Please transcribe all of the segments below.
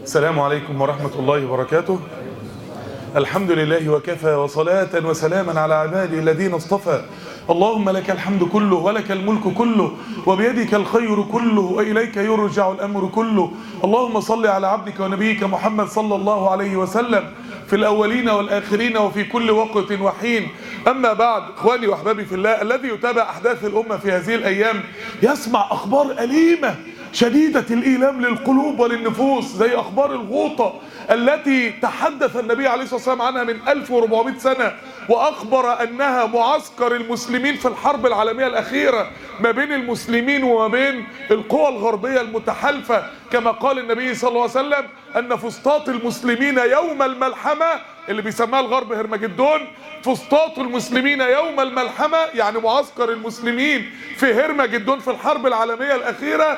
السلام عليكم ورحمة الله وبركاته الحمد لله وكفى وصلاة وسلاما على عباده الذين اصطفى اللهم لك الحمد كله ولك الملك كله وبيدك الخير كله وإليك يرجع الأمر كله اللهم صل على عبدك ونبيك محمد صلى الله عليه وسلم في الأولين والآخرين وفي كل وقت وحين أما بعد إخواني وأحبابي في الله الذي يتابع أحداث الأمة في هذه الأيام يسمع أخبار أليمة شديدة الإيلام للقلوب وللنفوس زي أخبار الغوطة التي تحدث النبي عليه الصلاة والسلام عنها من 1400 سنة وأخبر أنها معسكر المسلمين في الحرب العالمية الأخيرة ما بين المسلمين وما بين القوى الغربية المتحالفة كما قال النبي صلى الله عليه وسلم أن فسطاط المسلمين يوم الملحمة اللي بيسموها الغرب هرمجدون فسطاط المسلمين يوم الملحمة يعني معسكر المسلمين في هرمجدون في الحرب العالمية الأخيرة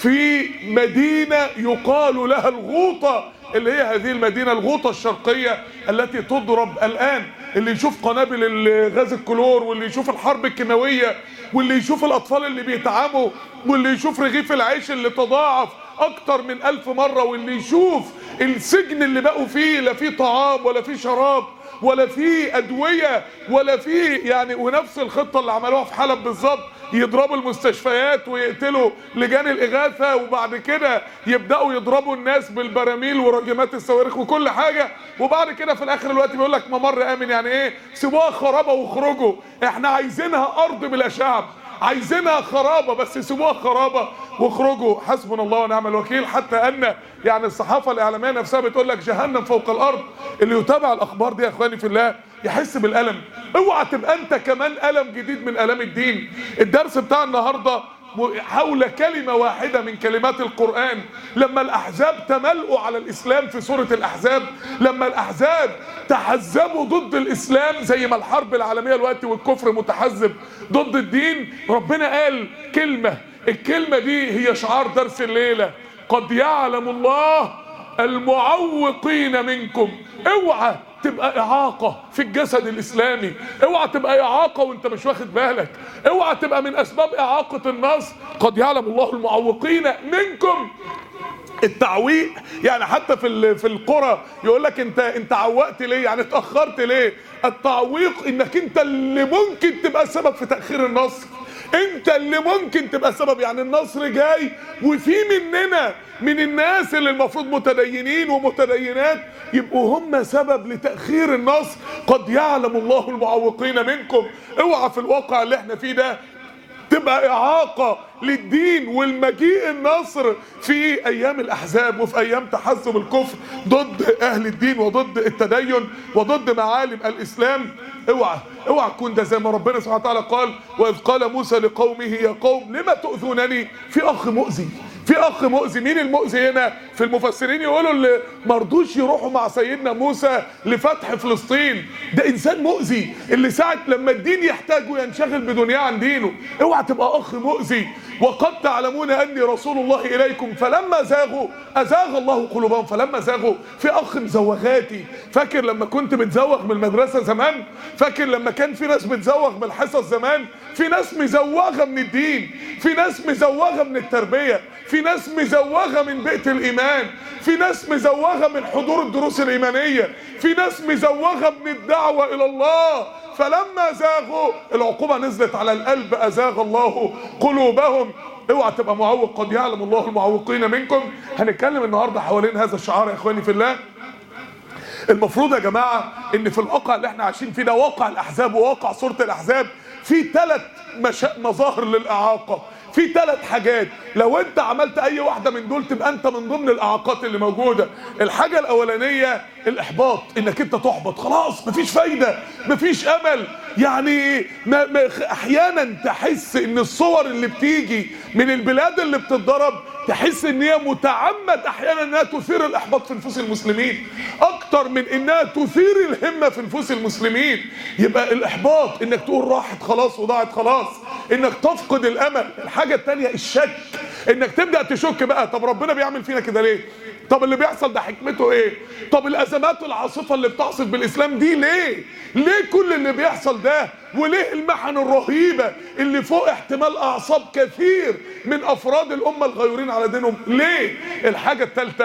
في مدينة يقال لها الغوطة اللي هي هذه المدينة الغوطة الشرقية التي تضرب الآن اللي يشوف قنابل غاز الكلور واللي يشوف الحرب الكيماوية واللي يشوف الأطفال اللي بيتعاموا واللي يشوف رغيف العيش اللي تضاعف أكتر من ألف مرة واللي يشوف السجن اللي بقوا فيه لا فيه طعام ولا فيه شراب ولا فيه أدوية ولا فيه يعني ونفس الخطة اللي عملوها في حلب بالظبط يضربوا المستشفيات ويقتلوا لجان الإغاثة وبعد كده يبدأوا يضربوا الناس بالبراميل وراجمات الصواريخ وكل حاجة وبعد كده في الآخر الوقت بيقول لك ممر آمن يعني إيه سيبوها خرابة واخرجوا إحنا عايزينها أرض بلا شعب عايزينها خرابه بس سيبوها خرابه واخرجوا حسبنا الله ونعم الوكيل حتى ان يعني الصحافه الاعلاميه نفسها بتقول لك جهنم فوق الارض اللي يتابع الاخبار دي يا اخواني في الله يحس بالالم اوعى تبقى انت كمان الم جديد من الام الدين الدرس بتاع النهارده حول كلمة واحدة من كلمات القرآن لما الأحزاب تملؤوا على الإسلام في سورة الأحزاب لما الأحزاب تحزبوا ضد الإسلام زي ما الحرب العالمية الوقت والكفر متحزب ضد الدين ربنا قال كلمة الكلمة دي هي شعار درس الليلة قد يعلم الله المعوقين منكم اوعى تبقى إعاقة في الجسد الإسلامي اوعى تبقى إعاقة وانت مش واخد بالك اوعى تبقى من أسباب إعاقة النصر قد يعلم الله المعوقين منكم التعويق يعني حتى في في القرى يقول لك انت انت عوقت ليه يعني اتاخرت ليه التعويق انك انت اللي ممكن تبقى سبب في تاخير النصر انت اللي ممكن تبقى سبب يعني النصر جاي وفي مننا من الناس اللي المفروض متدينين ومتدينات يبقوا هم سبب لتأخير النصر قد يعلم الله المعوقين منكم اوعى في الواقع اللي احنا فيه ده تبقى إعاقة للدين والمجيء النصر في أيام الأحزاب وفي أيام تحزب الكفر ضد أهل الدين وضد التدين وضد معالم الإسلام اوعى اوعى تكون ده زي ما ربنا سبحانه وتعالى قال وإذ قال موسى لقومه يا قوم لما تؤذونني في أخ مؤذي في اخ مؤذي مين المؤذي هنا في المفسرين يقولوا اللي مرضوش يروحوا مع سيدنا موسى لفتح فلسطين ده انسان مؤذي اللي ساعه لما الدين يحتاجه ينشغل بدنياه عن دينه اوعى تبقى اخ مؤذي وقد تعلمون اني رسول الله اليكم فلما زاغوا ازاغ الله قلوبهم فلما زاغوا في اخ مزوغاتي فاكر لما كنت بتزوغ من المدرسه زمان فاكر لما كان في ناس بتزوغ من الحصص زمان في ناس مزوغه من الدين في ناس مزوغه من التربيه في ناس مزوغه من بيئه الايمان في ناس مزوغه من حضور الدروس الايمانيه في ناس مزوغه من الدعوه الى الله فلما زاغوا العقوبة نزلت على القلب أزاغ الله قلوبهم اوعى تبقى معوق قد يعلم الله المعوقين منكم هنتكلم النهاردة حوالين هذا الشعار يا اخواني في الله المفروض يا جماعة ان في الواقع اللي احنا عايشين فيه ده واقع الاحزاب وواقع سورة الاحزاب في ثلاث مشا... مظاهر للاعاقة في ثلاث حاجات لو انت عملت اي واحدة من دول تبقى انت من ضمن الاعاقات اللي موجودة الحاجة الاولانية الاحباط انك انت تحبط خلاص مفيش فايدة مفيش امل يعني ما ما احيانا تحس ان الصور اللي بتيجي من البلاد اللي بتتضرب تحس ان هي متعمد احيانا انها تثير الاحباط في نفوس المسلمين اكتر من انها تثير الهمه في نفوس المسلمين يبقى الاحباط انك تقول راحت خلاص وضاعت خلاص انك تفقد الامل الحاجه الثانيه الشك انك تبدا تشك بقى طب ربنا بيعمل فينا كده ليه طب اللي بيحصل ده حكمته ايه طب الازمات العاصفه اللي بتحصل بالاسلام دي ليه ليه كل اللي بيحصل ده وليه المحن الرهيبه اللي فوق احتمال اعصاب كثير من افراد الامه الغيورين على دينهم ليه الحاجه الثالثه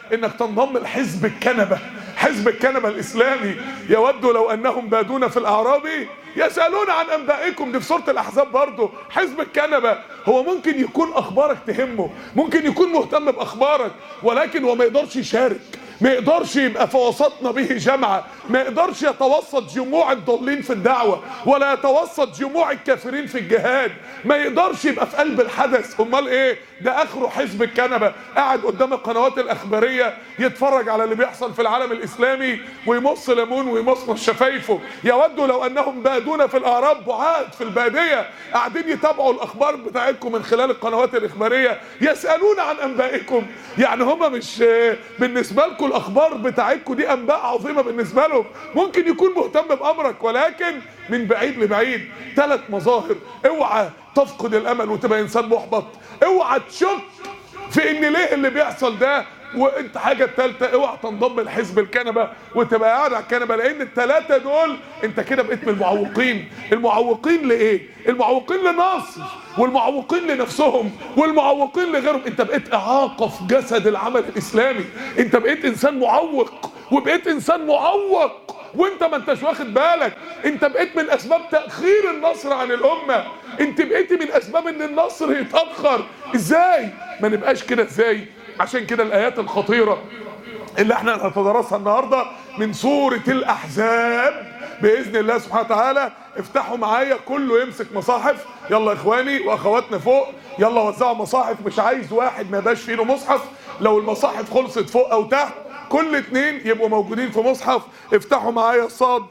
انك تنضم لحزب الكنبه حزب الكنبه الاسلامي يود لو انهم بادون في الاعراب يسالون عن انبائكم دي في سوره الاحزاب برضه حزب الكنبه هو ممكن يكون اخبارك تهمه ممكن يكون مهتم باخبارك ولكن هو ما يقدرش يشارك ما يقدرش يبقى في وسطنا به جمعة ما يقدرش يتوسط جموع الضالين في الدعوة ولا يتوسط جموع الكافرين في الجهاد ما يقدرش يبقى في قلب الحدث امال ايه ده اخره حزب الكنبة قاعد قدام القنوات الاخبارية يتفرج على اللي بيحصل في العالم الاسلامي ويمص ليمون ويمصمص شفايفه يود لو انهم بادون في الاعراب بعاد في البادية قاعدين يتابعوا الاخبار بتاعتكم من خلال القنوات الاخبارية يسألون عن انبائكم يعني هما مش بالنسبة لكم الاخبار بتاعتكم دي انباء عظيمه بالنسبه لهم ممكن يكون مهتم بامرك ولكن من بعيد لبعيد ثلاث مظاهر اوعى تفقد الامل وتبقى انسان محبط اوعى تشك في ان ليه اللي بيحصل ده وانت حاجه الثالثه اوعى تنضم لحزب الكنبه وتبقى قاعد على الكنبه لان الثلاثه دول انت كده بقيت من المعوقين المعوقين لايه المعوقين لنصر والمعوقين لنفسهم والمعوقين لغيرهم انت بقيت اعاقه في جسد العمل الاسلامي انت بقيت انسان معوق وبقيت انسان معوق وانت ما انتش واخد بالك انت بقيت من اسباب تاخير النصر عن الامه انت بقيت من اسباب ان النصر يتاخر ازاي ما نبقاش كده ازاي عشان كده الايات الخطيره اللي احنا هنتدرسها النهارده من سوره الاحزاب باذن الله سبحانه وتعالى افتحوا معايا كله يمسك مصاحف يلا اخواني واخواتنا فوق يلا وزعوا مصاحف مش عايز واحد ما يبقاش في ايده مصحف لو المصاحف خلصت فوق او تحت كل اتنين يبقوا موجودين في مصحف افتحوا معايا صاد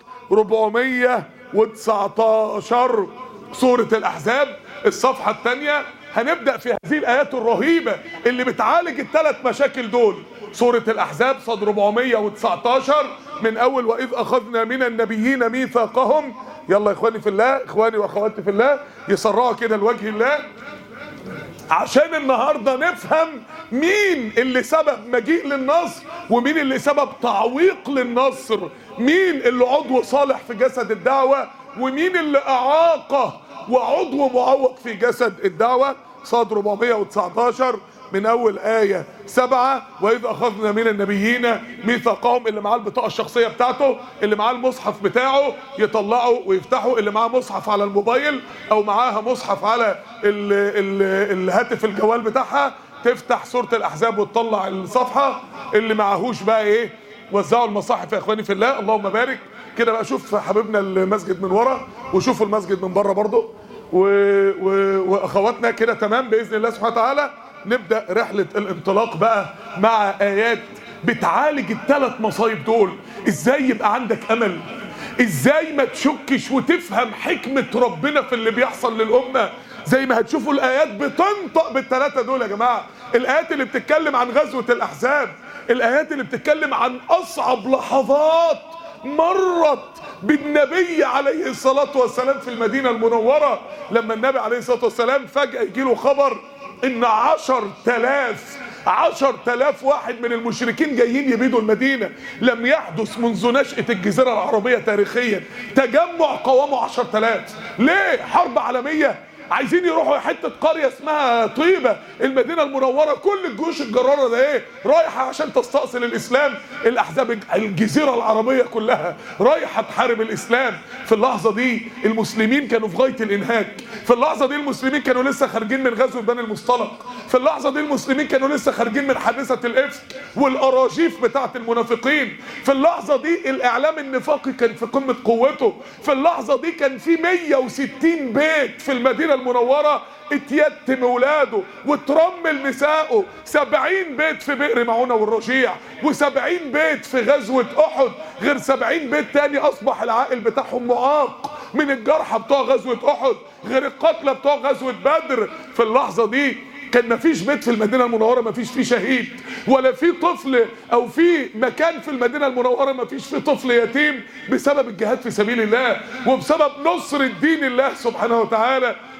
419 سورة الأحزاب الصفحة الثانية هنبدأ في هذه الآيات الرهيبة اللي بتعالج الثلاث مشاكل دول سورة الأحزاب صد 419 من أول وإذ أخذنا من النبيين ميثاقهم يلا يا إخواني في الله إخواني وأخواتي في الله يسرعوا كده لوجه الله عشان النهارده نفهم مين اللي سبب مجيء للنصر ومين اللي سبب تعويق للنصر مين اللي عضو صالح في جسد الدعوة ومين اللي أعاقه وعضو معوق في جسد الدعوة صاد 419 من أول آية سبعة وإذ أخذنا من النبيين ميثاقهم اللي معاه البطاقة الشخصية بتاعته اللي معاه المصحف بتاعه يطلعه ويفتحه اللي معاه مصحف على الموبايل أو معاها مصحف على ال ال الهاتف الجوال بتاعها تفتح سورة الأحزاب وتطلع الصفحة اللي معهوش بقى إيه وزعوا المصاحف يا إخواني في الله اللهم بارك كده بقى شوف حبيبنا المسجد من ورا وشوفوا المسجد من بره برضه و... و... واخواتنا كده تمام باذن الله سبحانه وتعالى نبدا رحله الانطلاق بقى مع ايات بتعالج الثلاث مصايب دول ازاي يبقى عندك امل ازاي ما تشكش وتفهم حكمه ربنا في اللي بيحصل للامه زي ما هتشوفوا الايات بتنطق بالثلاثه دول يا جماعه الايات اللي بتتكلم عن غزوه الاحزاب الايات اللي بتتكلم عن اصعب لحظات مرت بالنبي عليه الصلاة والسلام في المدينة المنورة لما النبي عليه الصلاة والسلام فجأة يجيله خبر ان عشر تلاف عشر تلاف واحد من المشركين جايين يبيدوا المدينة لم يحدث منذ نشأة الجزيرة العربية تاريخيا تجمع قوامه عشر تلاف ليه حرب عالمية عايزين يروحوا حته قريه اسمها طيبه المدينه المنوره كل الجيوش الجراره ده ايه رايحه عشان تستأصل الاسلام الاحزاب الجزيره العربيه كلها رايحه تحارب الاسلام في اللحظه دي المسلمين كانوا في غايه الانهاك في اللحظه دي المسلمين كانوا لسه خارجين من غزوه بني المصطلق في اللحظه دي المسلمين كانوا لسه خارجين من حادثه الافك والاراجيف بتاعه المنافقين في اللحظه دي الاعلام النفاقي كان في قمه قوته في اللحظه دي كان في 160 بيت في المدينه المنورة اتيتم ولاده وترمل نسائه سبعين بيت في بئر معونة والرشيع وسبعين بيت في غزوة احد غير سبعين بيت تاني اصبح العائل بتاعهم معاق من الجرحى بتوع غزوة احد غير القتلى بتوع غزوة بدر في اللحظة دي كان مفيش بيت في المدينة المنورة مفيش فيه شهيد ولا في طفل او في مكان في المدينة المنورة مفيش فيه طفل يتيم بسبب الجهاد في سبيل الله وبسبب نصر الدين الله سبحانه وتعالى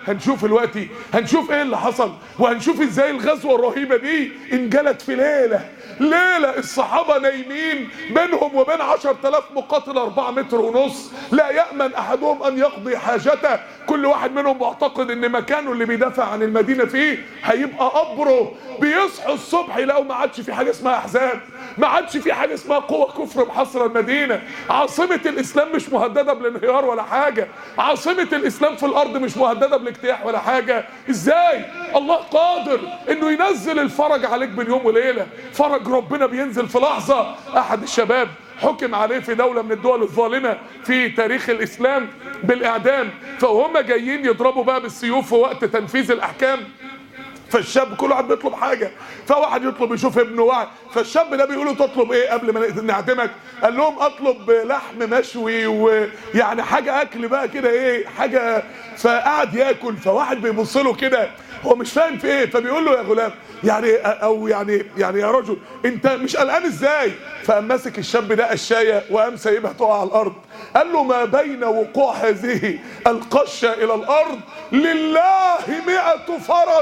هنشوف دلوقتي هنشوف ايه اللي حصل وهنشوف ازاي الغزوه الرهيبه دي انجلت في ليله ليله الصحابه نايمين بينهم وبين 10000 مقاتل 4 متر ونص لا يامن احدهم ان يقضي حاجته كل واحد منهم معتقد ان مكانه اللي بيدافع عن المدينه فيه هيبقى قبره بيصحوا الصبح يلاقوا ما عادش في حاجه اسمها احزاب ما عادش في حاجه اسمها قوه كفر محاصره المدينه عاصمه الاسلام مش مهدده بالانهيار ولا حاجه عاصمه الاسلام في الارض مش مهدده بالاجتياح ولا حاجه ازاي الله قادر انه ينزل الفرج عليك بين يوم وليله فرج ربنا بينزل في لحظه احد الشباب حكم عليه في دولة من الدول الظالمة في تاريخ الإسلام بالإعدام فهم جايين يضربوا بقى بالسيوف في وقت تنفيذ الأحكام فالشاب كل واحد بيطلب حاجه فواحد يطلب يشوف ابنه واحد فالشاب ده بيقول له تطلب ايه قبل ما نعدمك قال لهم اطلب لحم مشوي ويعني حاجه اكل بقى كده ايه حاجه فقعد ياكل فواحد بيبص له كده هو مش فاهم في ايه فبيقول له يا غلام يعني او يعني يعني يا رجل انت مش قلقان ازاي فقام ماسك الشاب ده قشايه وقام سايبها تقع على الارض قال له ما بين وقوع هذه القشه الى الارض لله مئة فرج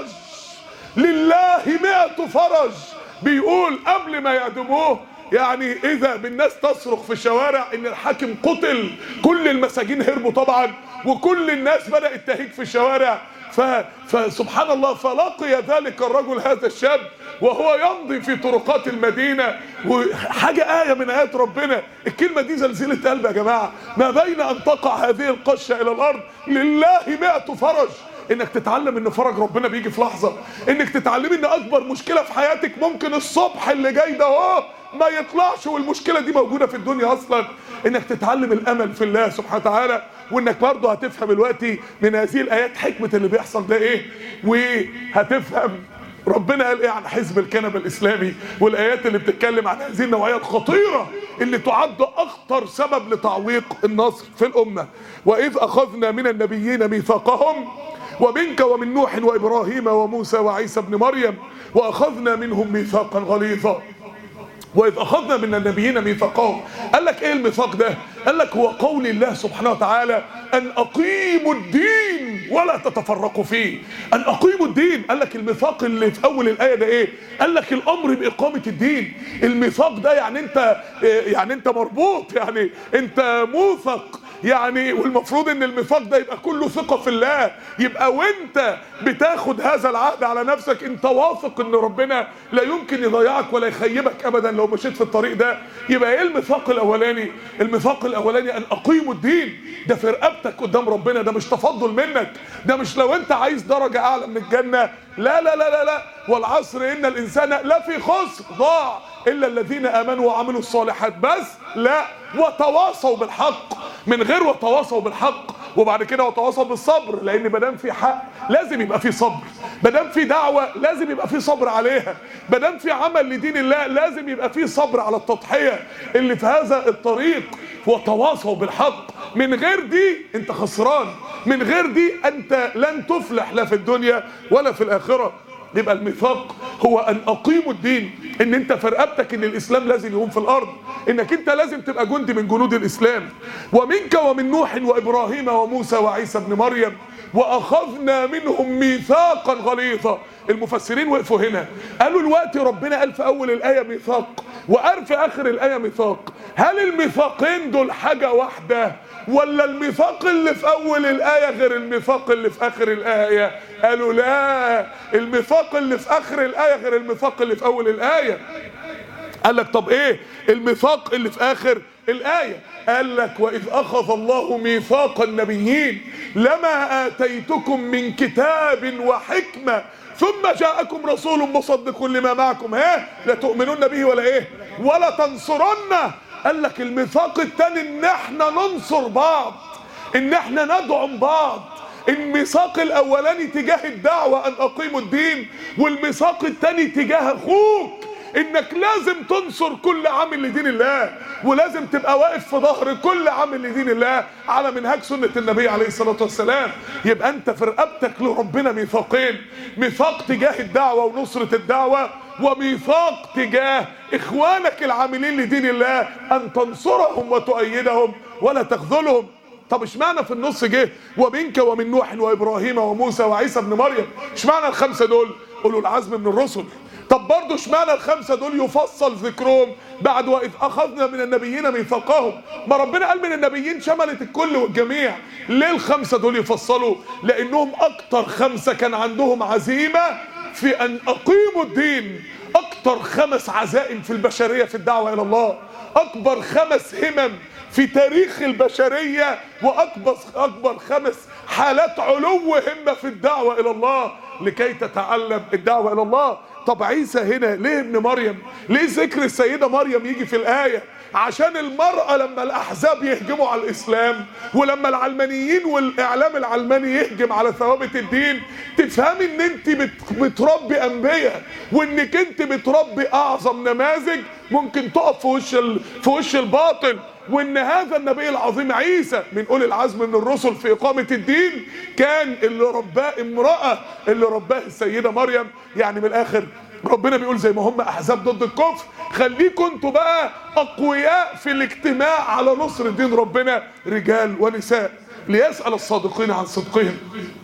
لله مئة فرج بيقول قبل ما يعدموه يعني اذا بالناس تصرخ في الشوارع ان الحاكم قتل كل المساجين هربوا طبعا وكل الناس بدأت تهيج في الشوارع ف... فسبحان الله فلقي ذلك الرجل هذا الشاب وهو يمضي في طرقات المدينة وحاجة آية من آيات ربنا الكلمة دي زلزلة قلب يا جماعة ما بين أن تقع هذه القشة إلى الأرض لله مئة فرج انك تتعلم ان فرج ربنا بيجي في لحظه انك تتعلمي ان اكبر مشكله في حياتك ممكن الصبح اللي جاي ده اهو ما يطلعش والمشكله دي موجوده في الدنيا اصلا انك تتعلم الامل في الله سبحانه وتعالى وانك برضه هتفهم دلوقتي من هذه الايات حكمه اللي بيحصل ده ايه وهتفهم ربنا قال ايه عن حزب الكنبه الاسلامي والايات اللي بتتكلم عن هذه النوعيه الخطيره اللي تعد اخطر سبب لتعويق النصر في الامه واذ اخذنا من النبيين ميثاقهم ومنك ومن نوح وابراهيم وموسى وعيسى ابن مريم واخذنا منهم ميثاقا غليظا واذ اخذنا من النبيين ميثاقهم قال لك ايه الميثاق ده قال لك هو قول الله سبحانه وتعالى ان اقيموا الدين ولا تتفرقوا فيه ان اقيموا الدين قال لك الميثاق اللي في اول الايه ده ايه قال لك الامر باقامه الدين الميثاق ده يعني انت يعني انت مربوط يعني انت موثق يعني والمفروض ان الميثاق ده يبقى كله ثقة في الله يبقى وانت بتاخد هذا العهد على نفسك انت واثق ان ربنا لا يمكن يضيعك ولا يخيبك ابدا لو مشيت في الطريق ده يبقى ايه الميثاق الاولاني الميثاق الاولاني ان اقيموا الدين ده في رقبتك قدام ربنا ده مش تفضل منك ده مش لو انت عايز درجة اعلى من الجنة لا لا لا لا لا والعصر ان الانسان لا في خسر ضاع الا الذين امنوا وعملوا الصالحات بس لا وتواصوا بالحق من غير وتواصوا بالحق وبعد كده وتواصوا بالصبر لان ما دام في حق لازم يبقى في صبر ما دام في دعوه لازم يبقى في صبر عليها ما دام في عمل لدين الله لازم يبقى في صبر على التضحيه اللي في هذا الطريق وتواصوا بالحق من غير دي انت خسران من غير دي انت لن تفلح لا في الدنيا ولا في الاخره يبقى الميثاق هو ان اقيموا الدين ان انت في رقبتك ان الاسلام لازم يقوم في الارض انك انت لازم تبقى جندي من جنود الاسلام ومنك ومن نوح وابراهيم وموسى وعيسى ابن مريم واخذنا منهم ميثاقا غليظا المفسرين وقفوا هنا قالوا الوقت ربنا قال في اول الايه ميثاق وقال في اخر الايه ميثاق هل الميثاقين دول حاجه واحده ولا الميثاق اللي في اول الايه غير الميثاق اللي في اخر الايه قالوا لا الميثاق اللي في اخر الايه غير الميثاق اللي في اول الايه قال لك طب ايه الميثاق اللي في اخر الايه قال لك واذ اخذ الله ميثاق النبيين لما اتيتكم من كتاب وحكمه ثم جاءكم رسول مصدق لما معكم ها لا تؤمنون به ولا ايه ولا تنصرنه قال لك الميثاق التاني ان احنا ننصر بعض ان احنا ندعم بعض الميثاق الاولاني تجاه الدعوة ان اقيموا الدين والميثاق التاني تجاه اخوك انك لازم تنصر كل عامل لدين الله ولازم تبقى واقف في ظهر كل عامل لدين الله على منهاج سنة النبي عليه الصلاة والسلام يبقى انت في رقبتك لربنا ميثاقين ميثاق تجاه الدعوة ونصرة الدعوة وميثاق تجاه اخوانك العاملين لدين الله ان تنصرهم وتؤيدهم ولا تخذلهم طب اشمعنى في النص جه ومنك ومن نوح وابراهيم وموسى وعيسى ابن مريم اشمعنى الخمسه دول قولوا العزم من الرسل طب برضه اشمعنى الخمسه دول يفصل ذكرهم بعد واذ اخذنا من النبيين ميثاقهم ما ربنا قال من النبيين شملت الكل والجميع ليه الخمسه دول يفصلوا لانهم اكتر خمسه كان عندهم عزيمه في ان اقيموا الدين اكتر خمس عزائم في البشريه في الدعوه الى الله اكبر خمس همم في تاريخ البشريه واكبر اكبر خمس حالات علو همه في الدعوه الى الله لكي تتعلم الدعوه الى الله طب عيسى هنا ليه ابن مريم ليه ذكر السيده مريم يجي في الايه عشان المرأة لما الأحزاب يهجموا على الإسلام ولما العلمانيين والإعلام العلماني يهجم على ثوابت الدين تفهمي إن أنت بت- بتربي أنبياء وإنك أنت بتربي أعظم نماذج ممكن تقف في وش ال- في وش الباطل وإن هذا النبي العظيم عيسى من أولي العزم من الرسل في إقامة الدين كان اللي رباه امرأة اللي رباه السيدة مريم يعني من الآخر ربنا بيقول زي ما هم احزاب ضد الكفر خليكم انتوا بقى اقوياء في الاجتماع على نصر دين ربنا رجال ونساء ليسال الصادقين عن صدقهم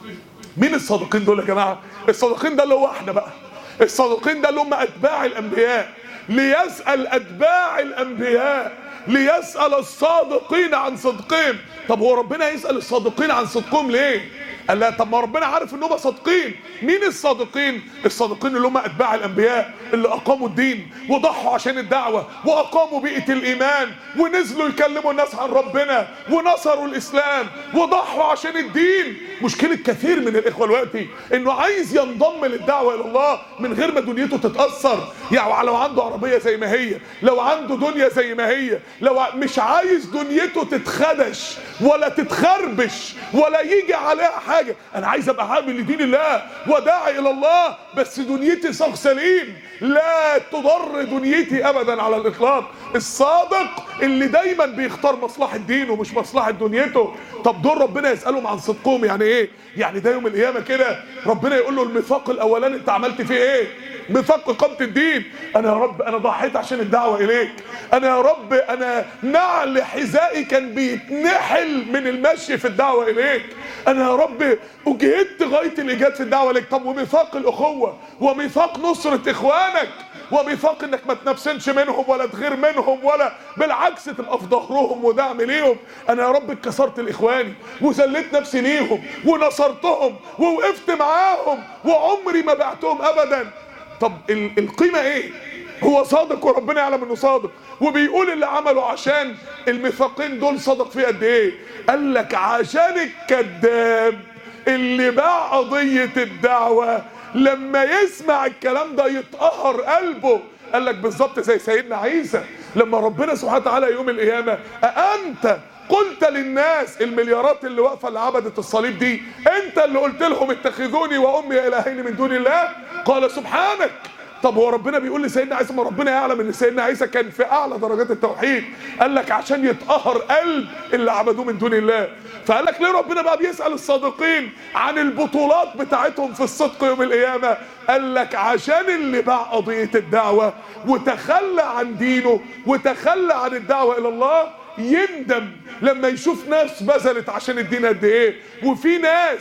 مين الصادقين دول يا جماعه الصادقين ده اللي هو احنا بقى الصادقين ده اللي هم اتباع الانبياء ليسال اتباع الانبياء ليسال الصادقين عن صدقهم طب هو ربنا يسال الصادقين عن صدقهم ليه قال لا طب ما ربنا عارف ان هم صادقين مين الصادقين الصادقين اللي هم اتباع الانبياء اللي اقاموا الدين وضحوا عشان الدعوه واقاموا بيئه الايمان ونزلوا يكلموا الناس عن ربنا ونصروا الاسلام وضحوا عشان الدين مشكله كثير من الاخوه دلوقتي انه عايز ينضم للدعوه الى الله من غير ما دنيته تتاثر يعني لو عنده عربيه زي ما هي لو عنده دنيا زي ما هي لو ع- مش عايز دنيته تتخدش ولا تتخربش ولا يجي عليها حاجه انا عايز ابقى عامل لدين الله وداعي الى الله بس دنيتي صاغ سليم لا تضر دنيتي ابدا على الاطلاق الصادق اللي دايما بيختار مصلحه دينه مش مصلحه دنيته طب دول ربنا يسالهم عن صدقهم يعني ايه يعني ده يوم القيامه كده ربنا يقول له الميثاق الاولاني انت عملت فيه ايه ميثاق اقامه الدين انا يا رب انا ضحيت عشان الدعوه اليك انا يا رب انا نعل حذائي كان بيتنحل من المشي في الدعوه اليك انا يا رب اجهدت غايه الاجهاد في الدعوه اليك طب وميثاق الاخوه وميثاق نصره اخوانك وميثاق انك ما تنفسنش منهم ولا تغير منهم ولا بالعكس تبقى في ظهرهم ودعم ليهم انا يا رب اتكسرت لاخواني وذليت نفسي ليهم ونصرتهم ووقفت معاهم وعمري ما بعتهم ابدا طب ال- القيمه ايه هو صادق وربنا يعلم انه صادق وبيقول اللي عمله عشان الميثاقين دول صدق فيه قد ايه قال لك عشان الكذاب اللي باع قضيه الدعوه لما يسمع الكلام ده يتقهر قلبه قال لك بالظبط زي سيدنا عيسى لما ربنا سبحانه وتعالى يوم القيامه أأنت قلت للناس المليارات اللي واقفه اللي عبدت الصليب دي انت اللي قلت لهم اتخذوني وامي الهين من دون الله قال سبحانك طب هو ربنا بيقول لسيدنا عيسى ما ربنا يعلم ان سيدنا عيسى كان في اعلى درجات التوحيد قال لك عشان يتقهر قلب اللي عبدوه من دون الله فقال لك ليه ربنا بقى بيسال الصادقين عن البطولات بتاعتهم في الصدق يوم القيامه قال لك عشان اللي باع قضيه الدعوه وتخلى عن دينه وتخلى عن الدعوه الى الله يندم لما يشوف ناس بذلت عشان الدين قد ايه وفي ناس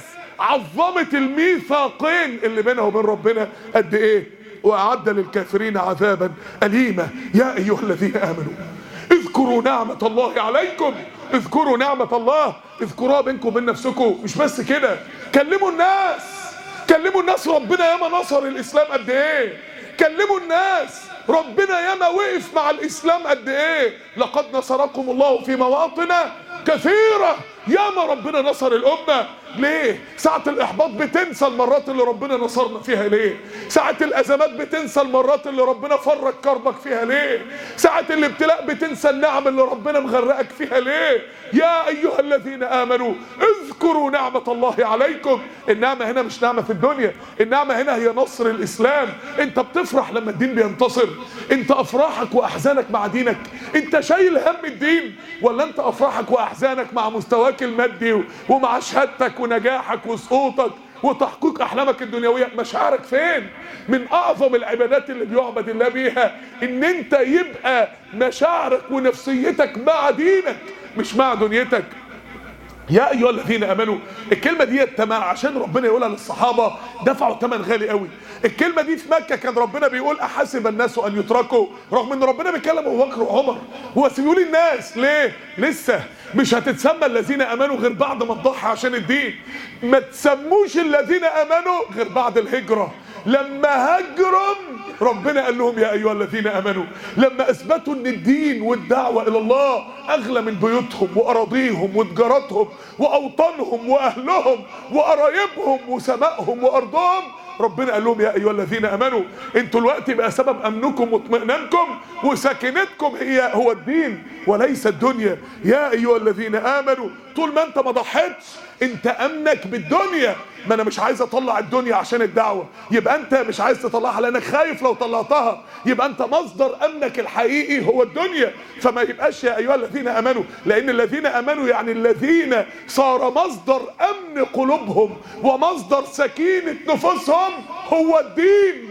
عظمت الميثاقين اللي بينها وبين ربنا قد ايه واعد للكافرين عذابا اليما يا ايها الذين امنوا اذكروا نعمة الله عليكم اذكروا نعمة الله اذكروها بينكم وبين نفسكم مش بس كده كلموا الناس كلموا الناس ربنا ياما نصر الاسلام قد ايه كلموا الناس ربنا ياما وقف مع الاسلام قد ايه لقد نصركم الله في مواطن كثيرة ياما ربنا نصر الأمة ليه؟ ساعة الإحباط بتنسى المرات اللي ربنا نصرنا فيها ليه؟ ساعة الأزمات بتنسى المرات اللي ربنا فرج كربك فيها ليه؟ ساعة الابتلاء بتنسى النعم اللي ربنا مغرقك فيها ليه؟ يا أيها الذين آمنوا اذكروا نعمة الله عليكم النعمة هنا مش نعمة في الدنيا النعمة هنا هي نصر الإسلام أنت بتفرح لما الدين بينتصر أنت أفراحك وأحزانك مع دينك أنت شايل هم الدين ولا أنت أفراحك وأحزانك مع مستواك المادي ومع شهادتك ونجاحك وسقوطك وتحقيق احلامك الدنيويه مشاعرك فين من اعظم العبادات اللي بيعبد الله بيها ان انت يبقى مشاعرك ونفسيتك مع دينك مش مع دنيتك يا ايها الذين امنوا الكلمه دي تمام عشان ربنا يقولها للصحابه دفعوا ثمن غالي قوي الكلمه دي في مكه كان ربنا بيقول احسب الناس ان يتركوا رغم ان ربنا بيتكلم ابو بكر وعمر هو بيقول الناس ليه لسه مش هتتسمى الذين امنوا غير بعد ما تضحي عشان الدين ما تسموش الذين امنوا غير بعد الهجره لما هجروا ربنا قال لهم يا ايها الذين امنوا لما اثبتوا ان الدين والدعوه الى الله اغلى من بيوتهم واراضيهم وتجاراتهم واوطانهم واهلهم وقرايبهم وسمائهم وارضهم ربنا قال لهم يا ايها الذين امنوا انتوا الوقت بقى سبب امنكم واطمئنانكم وسكنتكم هي هو الدين وليس الدنيا يا ايها الذين امنوا طول ما انت ما ضحيتش انت امنك بالدنيا ما انا مش عايز اطلع الدنيا عشان الدعوه يبقى انت مش عايز تطلعها لانك خايف لو طلعتها يبقى انت مصدر امنك الحقيقي هو الدنيا فما يبقاش يا ايها الذين امنوا لان الذين امنوا يعني الذين صار مصدر امن قلوبهم ومصدر سكينه نفوسهم هو الدين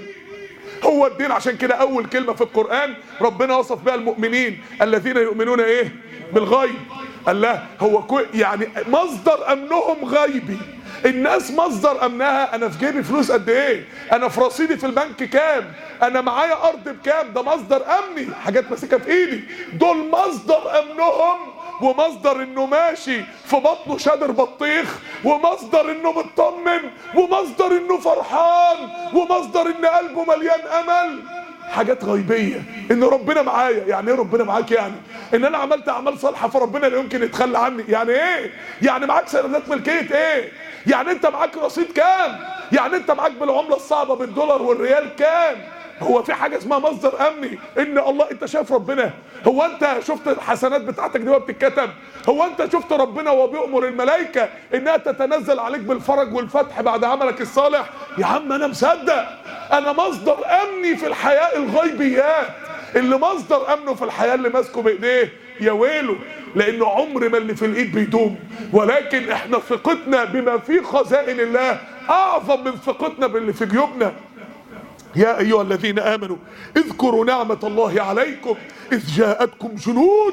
هو الدين عشان كده اول كلمه في القران ربنا وصف بها المؤمنين الذين يؤمنون ايه بالغيب الله هو كو يعني مصدر امنهم غيبي الناس مصدر امنها انا في جيبي فلوس قد ايه انا في رصيدي في البنك كام انا معايا ارض بكام ده مصدر امني حاجات ماسكها في ايدي دول مصدر امنهم ومصدر انه ماشي في بطنه شادر بطيخ ومصدر انه مطمن ومصدر انه فرحان ومصدر ان قلبه مليان امل حاجات غيبيه ان ربنا معايا يعني ايه ربنا معاك يعني ان انا عملت اعمال صالحه فربنا لا يمكن يتخلى عني يعني ايه يعني معاك سندات ملكيه ايه يعني انت معاك رصيد كام يعني انت معاك بالعمله الصعبه بالدولار والريال كام هو في حاجه اسمها مصدر امني ان الله انت شايف ربنا هو انت شفت الحسنات بتاعتك دي وهي بتتكتب هو انت شفت ربنا وهو بيأمر الملائكه انها تتنزل عليك بالفرج والفتح بعد عملك الصالح يا عم انا مصدق انا مصدر امني في الحياه الغيبيات اللي مصدر امنه في الحياه اللي ماسكه بايديه يا ويله لانه عمر ما اللي في الايد بيدوم ولكن احنا ثقتنا بما في خزائن الله اعظم من ثقتنا باللي في جيوبنا يا ايها الذين امنوا اذكروا نعمه الله عليكم اذ جاءتكم جنود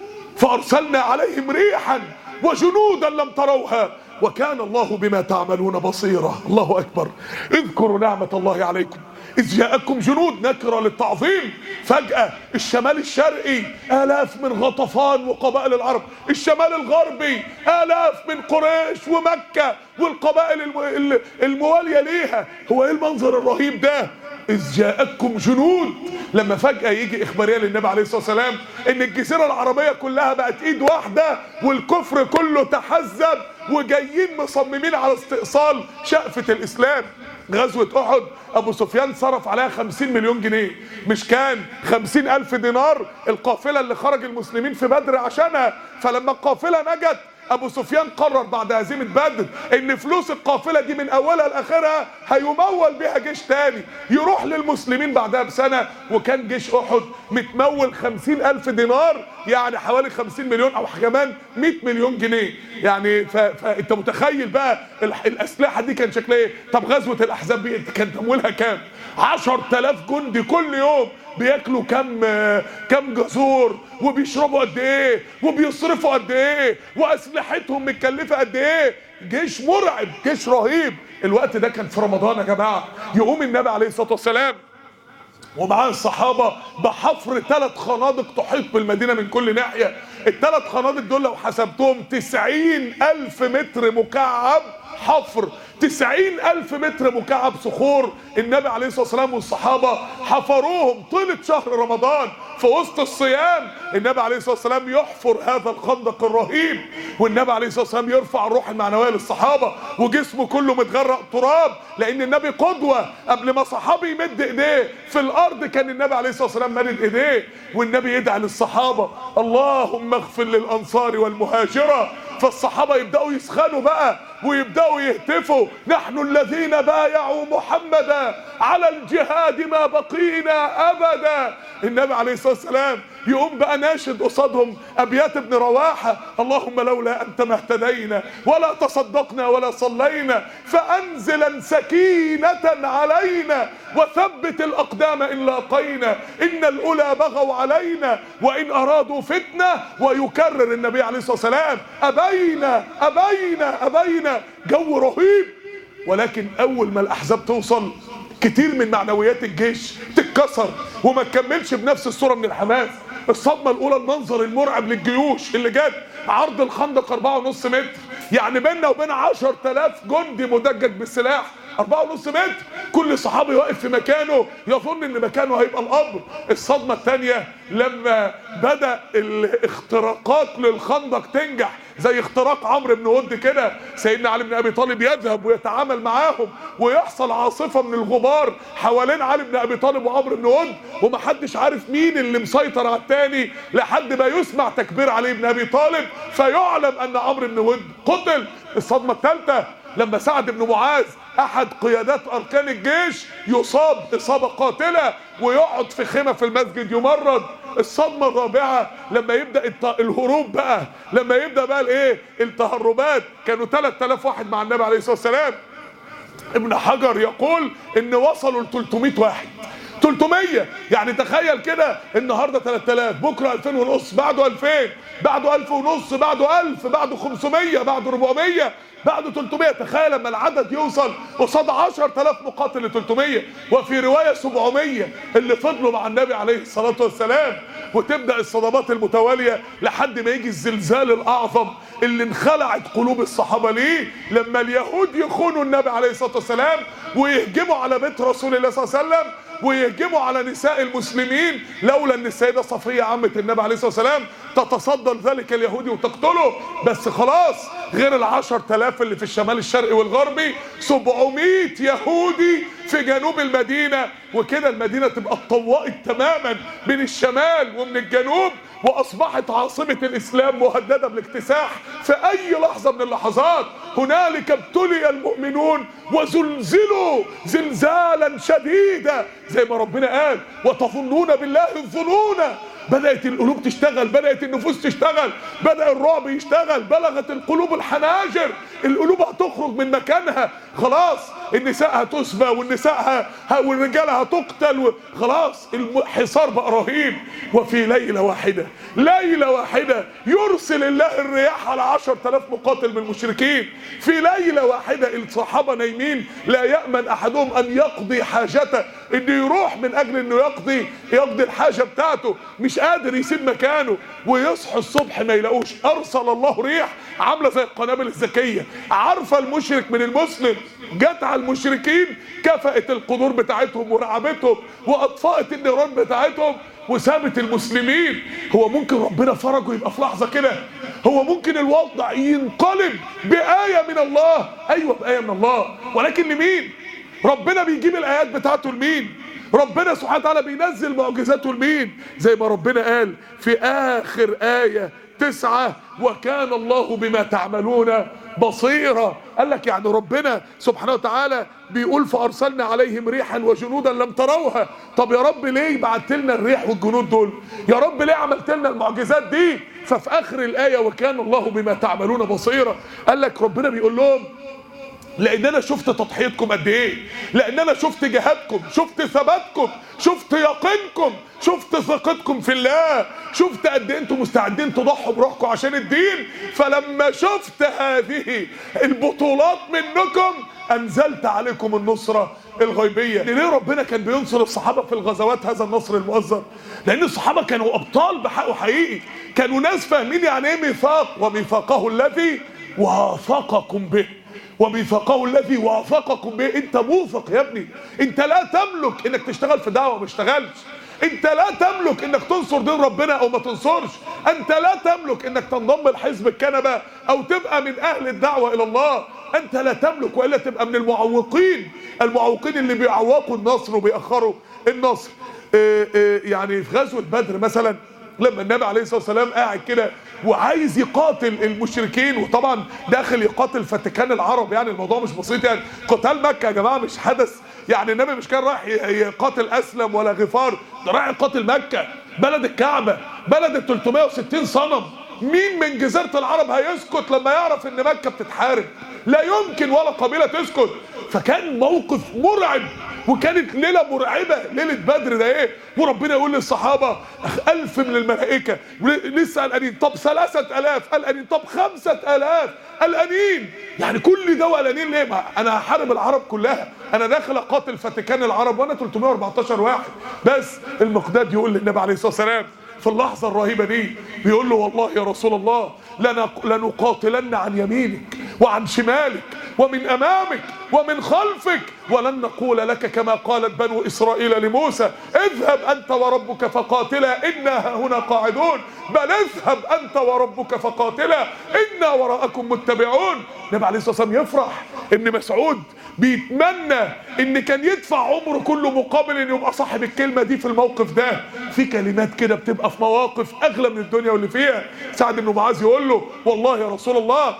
فارسلنا عليهم ريحا وجنودا لم تروها وكان الله بما تعملون بصيرا الله اكبر اذكروا نعمه الله عليكم إذ جاءتكم جنود نكرة للتعظيم فجأة الشمال الشرقي آلاف من غطفان وقبائل العرب الشمال الغربي آلاف من قريش ومكة والقبائل الم- الموالية ليها هو إيه المنظر الرهيب ده إذ جاءتكم جنود لما فجأة يجي إخبارية للنبي عليه الصلاة والسلام إن الجزيرة العربية كلها بقت إيد واحدة والكفر كله تحزب وجايين مصممين على استئصال شقفة الإسلام غزوة أحد أبو سفيان صرف عليها خمسين مليون جنيه مش كان خمسين ألف دينار القافلة اللي خرج المسلمين في بدر عشانها فلما القافلة نجت ابو سفيان قرر بعد هزيمه بدر ان فلوس القافله دي من اولها لاخرها هيمول بيها جيش تاني يروح للمسلمين بعدها بسنه وكان جيش احد متمول خمسين الف دينار يعني حوالي خمسين مليون او كمان 100 مليون جنيه يعني ف... فانت متخيل بقى ال... الاسلحه دي كان شكلها ايه طب غزوه الاحزاب دي كان تمويلها كام 10000 جندي كل يوم بياكلوا كم كم جزور وبيشربوا قد ايه وبيصرفوا قد ايه واسلحتهم متكلفه قد ايه جيش مرعب جيش رهيب الوقت ده كان في رمضان يا جماعه يقوم النبي عليه الصلاه والسلام ومعاه الصحابة بحفر ثلاث خنادق تحيط بالمدينة من كل ناحية الثلاث خنادق دول لو حسبتهم تسعين ألف متر مكعب حفر تسعين ألف متر مكعب صخور النبي عليه الصلاة والسلام والصحابة حفروهم طيلة شهر رمضان في وسط الصيام النبي عليه الصلاة والسلام يحفر هذا الخندق الرهيب والنبي عليه الصلاة والسلام يرفع الروح المعنوية للصحابة وجسمه كله متغرق تراب لأن النبي قدوة قبل ما صحابي يمد إيديه في الأرض كان النبي عليه الصلاة والسلام مدد إيديه والنبي يدعي للصحابة اللهم اغفر للأنصار والمهاجرة فالصحابة يبدأوا يسخنوا بقى ويبدأوا يهتفوا نحن الذين بايعوا محمدا على الجهاد ما بقينا أبدا النبي عليه الصلاة والسلام يقوم بقى ناشد قصادهم ابيات ابن رواحه اللهم لولا انت ما اهتدينا ولا تصدقنا ولا صلينا فانزلا سكينه علينا وثبت الاقدام ان لاقينا ان الاولى بغوا علينا وان ارادوا فتنه ويكرر النبي عليه الصلاه والسلام ابينا ابينا ابينا جو رهيب ولكن اول ما الاحزاب توصل كتير من معنويات الجيش تتكسر وما تكملش بنفس الصوره من الحماس الصدمه الاولى المنظر المرعب للجيوش اللي جت عرض الخندق 4.5 متر يعني بيننا وبين 10000 جندي مدجج بالسلاح 4.5 متر كل صحابي واقف في مكانه يظن ان مكانه هيبقى القبر الصدمه الثانيه لما بدا الاختراقات للخندق تنجح زي اختراق عمرو بن ود كده سيدنا علي بن ابي طالب يذهب ويتعامل معاهم ويحصل عاصفه من الغبار حوالين علي بن ابي طالب وعمرو بن ود ومحدش عارف مين اللي مسيطر على الثاني لحد ما يسمع تكبير علي بن ابي طالب فيعلم ان عمرو بن ود قتل الصدمه الثالثه لما سعد بن معاذ احد قيادات اركان الجيش يصاب اصابه قاتله ويقعد في خيمه في المسجد يمرض الصدمه الرابعه لما يبدا الت- الهروب بقى لما يبدا بقى الايه التهربات كانوا 3000 واحد مع النبي عليه الصلاه والسلام ابن حجر يقول ان وصلوا ل 300 واحد 300 يعني تخيل كده النهارده 3000 بكره 2000 ونص بعده 2000 بعده 1000 ونص بعده 1000 بعده 500 بعده 400 بعده 300 تخيل لما العدد يوصل قصاد 10000 مقاتل ل 300 وفي روايه 700 اللي فضلوا مع النبي عليه الصلاه والسلام وتبدا الصدمات المتواليه لحد ما يجي الزلزال الاعظم اللي انخلعت قلوب الصحابه ليه لما اليهود يخونوا النبي عليه الصلاه والسلام ويهجموا على بيت رسول الله صلى الله عليه وسلم ويهجموا على نساء المسلمين لولا ان السيده صفيه عمه النبي عليه الصلاه والسلام تتصدى لذلك اليهودي وتقتله بس خلاص غير العشر تلاف اللي في الشمال الشرقي والغربي 700 يهودي في جنوب المدينه وكده المدينه تبقى اتطوقت تماما من الشمال ومن الجنوب واصبحت عاصمه الاسلام مهدده بالاكتساح في اي لحظه من اللحظات هنالك ابتلي المؤمنون وزلزلوا زلزالا شديدا زي ما ربنا قال وتظنون بالله الظنون بدأت القلوب تشتغل بدأت النفوس تشتغل بدأ الرعب يشتغل بلغت القلوب الحناجر القلوب هتخرج من مكانها خلاص النساء هتسبى والنساء ه... ه... والرجال هتقتل و... خلاص الحصار بقى رهيب وفي ليلة واحدة ليلة واحدة يرسل الله الرياح على عشر تلاف مقاتل من المشركين في ليلة واحدة الصحابة نايمين لا يأمن أحدهم أن يقضي حاجته إنه يروح من أجل إنه يقضي يقضي الحاجة بتاعته مش قادر يسيب مكانه ويصحوا الصبح ما يلاقوش أرسل الله ريح عاملة زي القنابل الذكية عارفة المشرك من المسلم جت على المشركين كفأت القدور بتاعتهم ورعبتهم وأطفأت النيران بتاعتهم وسابت المسلمين هو ممكن ربنا فرجه يبقى في لحظة كده هو ممكن الوضع ينقلب بآية من الله أيوة بآية من الله ولكن لمين ربنا بيجيب الآيات بتاعته لمين ربنا سبحانه وتعالى بينزل معجزاته لمين زي ما ربنا قال في آخر آية تسعة وكان الله بما تعملون بصيرا قال لك يعني ربنا سبحانه وتعالى بيقول فأرسلنا عليهم ريحا وجنودا لم تروها طب يا رب ليه بعت لنا الريح والجنود دول يا رب ليه عملت لنا المعجزات دي ففي آخر الآية وكان الله بما تعملون بصيرا قال لك ربنا بيقول لهم لان انا شفت تضحيتكم قد ايه لان انا شفت جهادكم شفت ثباتكم شفت يقينكم شفت ثقتكم في الله شفت قد ايه انتم مستعدين تضحوا بروحكم عشان الدين فلما شفت هذه البطولات منكم انزلت عليكم النصره الغيبيه ليه ربنا كان بينصر الصحابه في الغزوات هذا النصر المؤزر لان الصحابه كانوا ابطال بحقه حقيقي كانوا ناس فاهمين يعني ايه ميثاق وميثاقه الذي وافقكم به وميثاقه الذي وافقكم به انت موثق يا ابني انت لا تملك انك تشتغل في دعوه ما اشتغلش انت لا تملك انك تنصر دين ربنا او ما تنصرش انت لا تملك انك تنضم لحزب الكنبه او تبقى من اهل الدعوه الى الله انت لا تملك والا تبقى من المعوقين المعوقين اللي بيعوقوا النصر وبيأخروا النصر اه اه يعني في غزوه بدر مثلا لما النبي عليه الصلاه والسلام قاعد كده وعايز يقاتل المشركين وطبعا داخل يقاتل فتكان العرب يعني الموضوع مش بسيط يعني قتال مكه يا جماعه مش حدث يعني النبي مش كان رايح يقاتل اسلم ولا غفار ده رايح يقاتل مكه بلد الكعبة بلد ال 360 صنم مين من جزيرة العرب هيسكت لما يعرف ان مكة بتتحارب لا يمكن ولا قبيلة تسكت فكان موقف مرعب وكانت ليلة مرعبة ليلة بدر ده ايه وربنا يقول للصحابة ألف من الملائكة لسه قلقانين طب ثلاثة ألاف قلقانين طب خمسة ألاف قلقانين يعني كل ده قلقانين ليه ما أنا هحارب العرب كلها أنا داخل أقاتل فاتيكان العرب وأنا 314 واحد بس المقداد يقول للنبي عليه الصلاة والسلام في اللحظة الرهيبة دي بيقول له والله يا رسول الله لنق- لنقاتلن عن يمينك وعن شمالك ومن أمامك ومن خلفك ولن نقول لك كما قالت بنو إسرائيل لموسى اذهب أنت وربك فقاتلا إنا هنا قاعدون بل اذهب أنت وربك فقاتلا إنا وراءكم متبعون النبي عليه الصلاة والسلام يفرح إن مسعود بيتمنى ان كان يدفع عمره كله مقابل ان يبقى صاحب الكلمه دي في الموقف ده في كلمات كده بتبقى في مواقف اغلى من الدنيا واللي فيها سعد بن معاذ يقول له والله يا رسول الله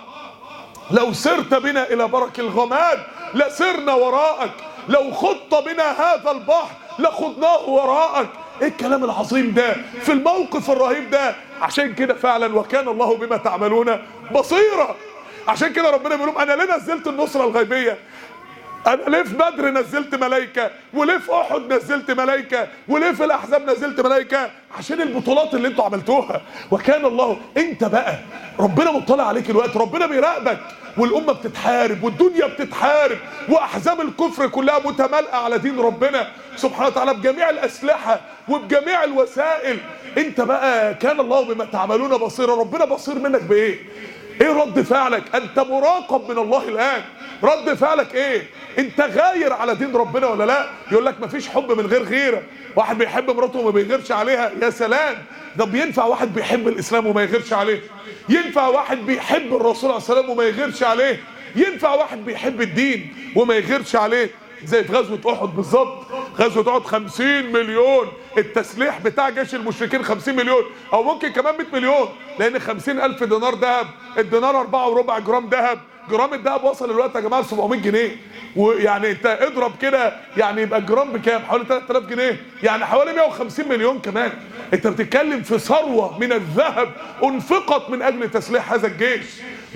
لو سرت بنا الى برك الغماد لسرنا وراءك لو خضت بنا هذا البحر لخضناه وراءك ايه الكلام العظيم ده في الموقف الرهيب ده عشان كده فعلا وكان الله بما تعملون بصيرا عشان كده ربنا بيقول لهم انا ليه نزلت النصره الغيبيه انا ليه في بدر نزلت ملائكه وليه في احد نزلت ملائكه وليه في الاحزاب نزلت ملائكه عشان البطولات اللي انتوا عملتوها وكان الله انت بقى ربنا مطلع عليك الوقت ربنا بيراقبك والامه بتتحارب والدنيا بتتحارب واحزاب الكفر كلها متمالئه على دين ربنا سبحانه وتعالى بجميع الاسلحه وبجميع الوسائل انت بقى كان الله بما تعملون بصيرا ربنا بصير منك بايه ايه رد فعلك انت مراقب من الله الان رد فعلك ايه انت غاير على دين ربنا ولا لا يقول لك مفيش حب من غير غيره واحد بيحب مراته وما بيغيرش عليها يا سلام ده بينفع واحد بيحب الاسلام وما يغيرش عليه ينفع واحد بيحب الرسول عليه السلام وما يغيرش عليه ينفع واحد بيحب الدين وما يغيرش عليه زي في غزوة أحد بالظبط غزوة أحد 50 مليون التسليح بتاع جيش المشركين 50 مليون أو ممكن كمان 100 مليون لأن 50 ألف دينار ذهب الدينار 4 وربع جرام ذهب جرام الذهب وصل دلوقتي يا جماعة ل 700 جنيه ويعني أنت اضرب كده يعني يبقى الجرام بكام؟ حوالي 3000 جنيه يعني حوالي 150 مليون كمان أنت بتتكلم في ثروة من الذهب أنفقت من أجل تسليح هذا الجيش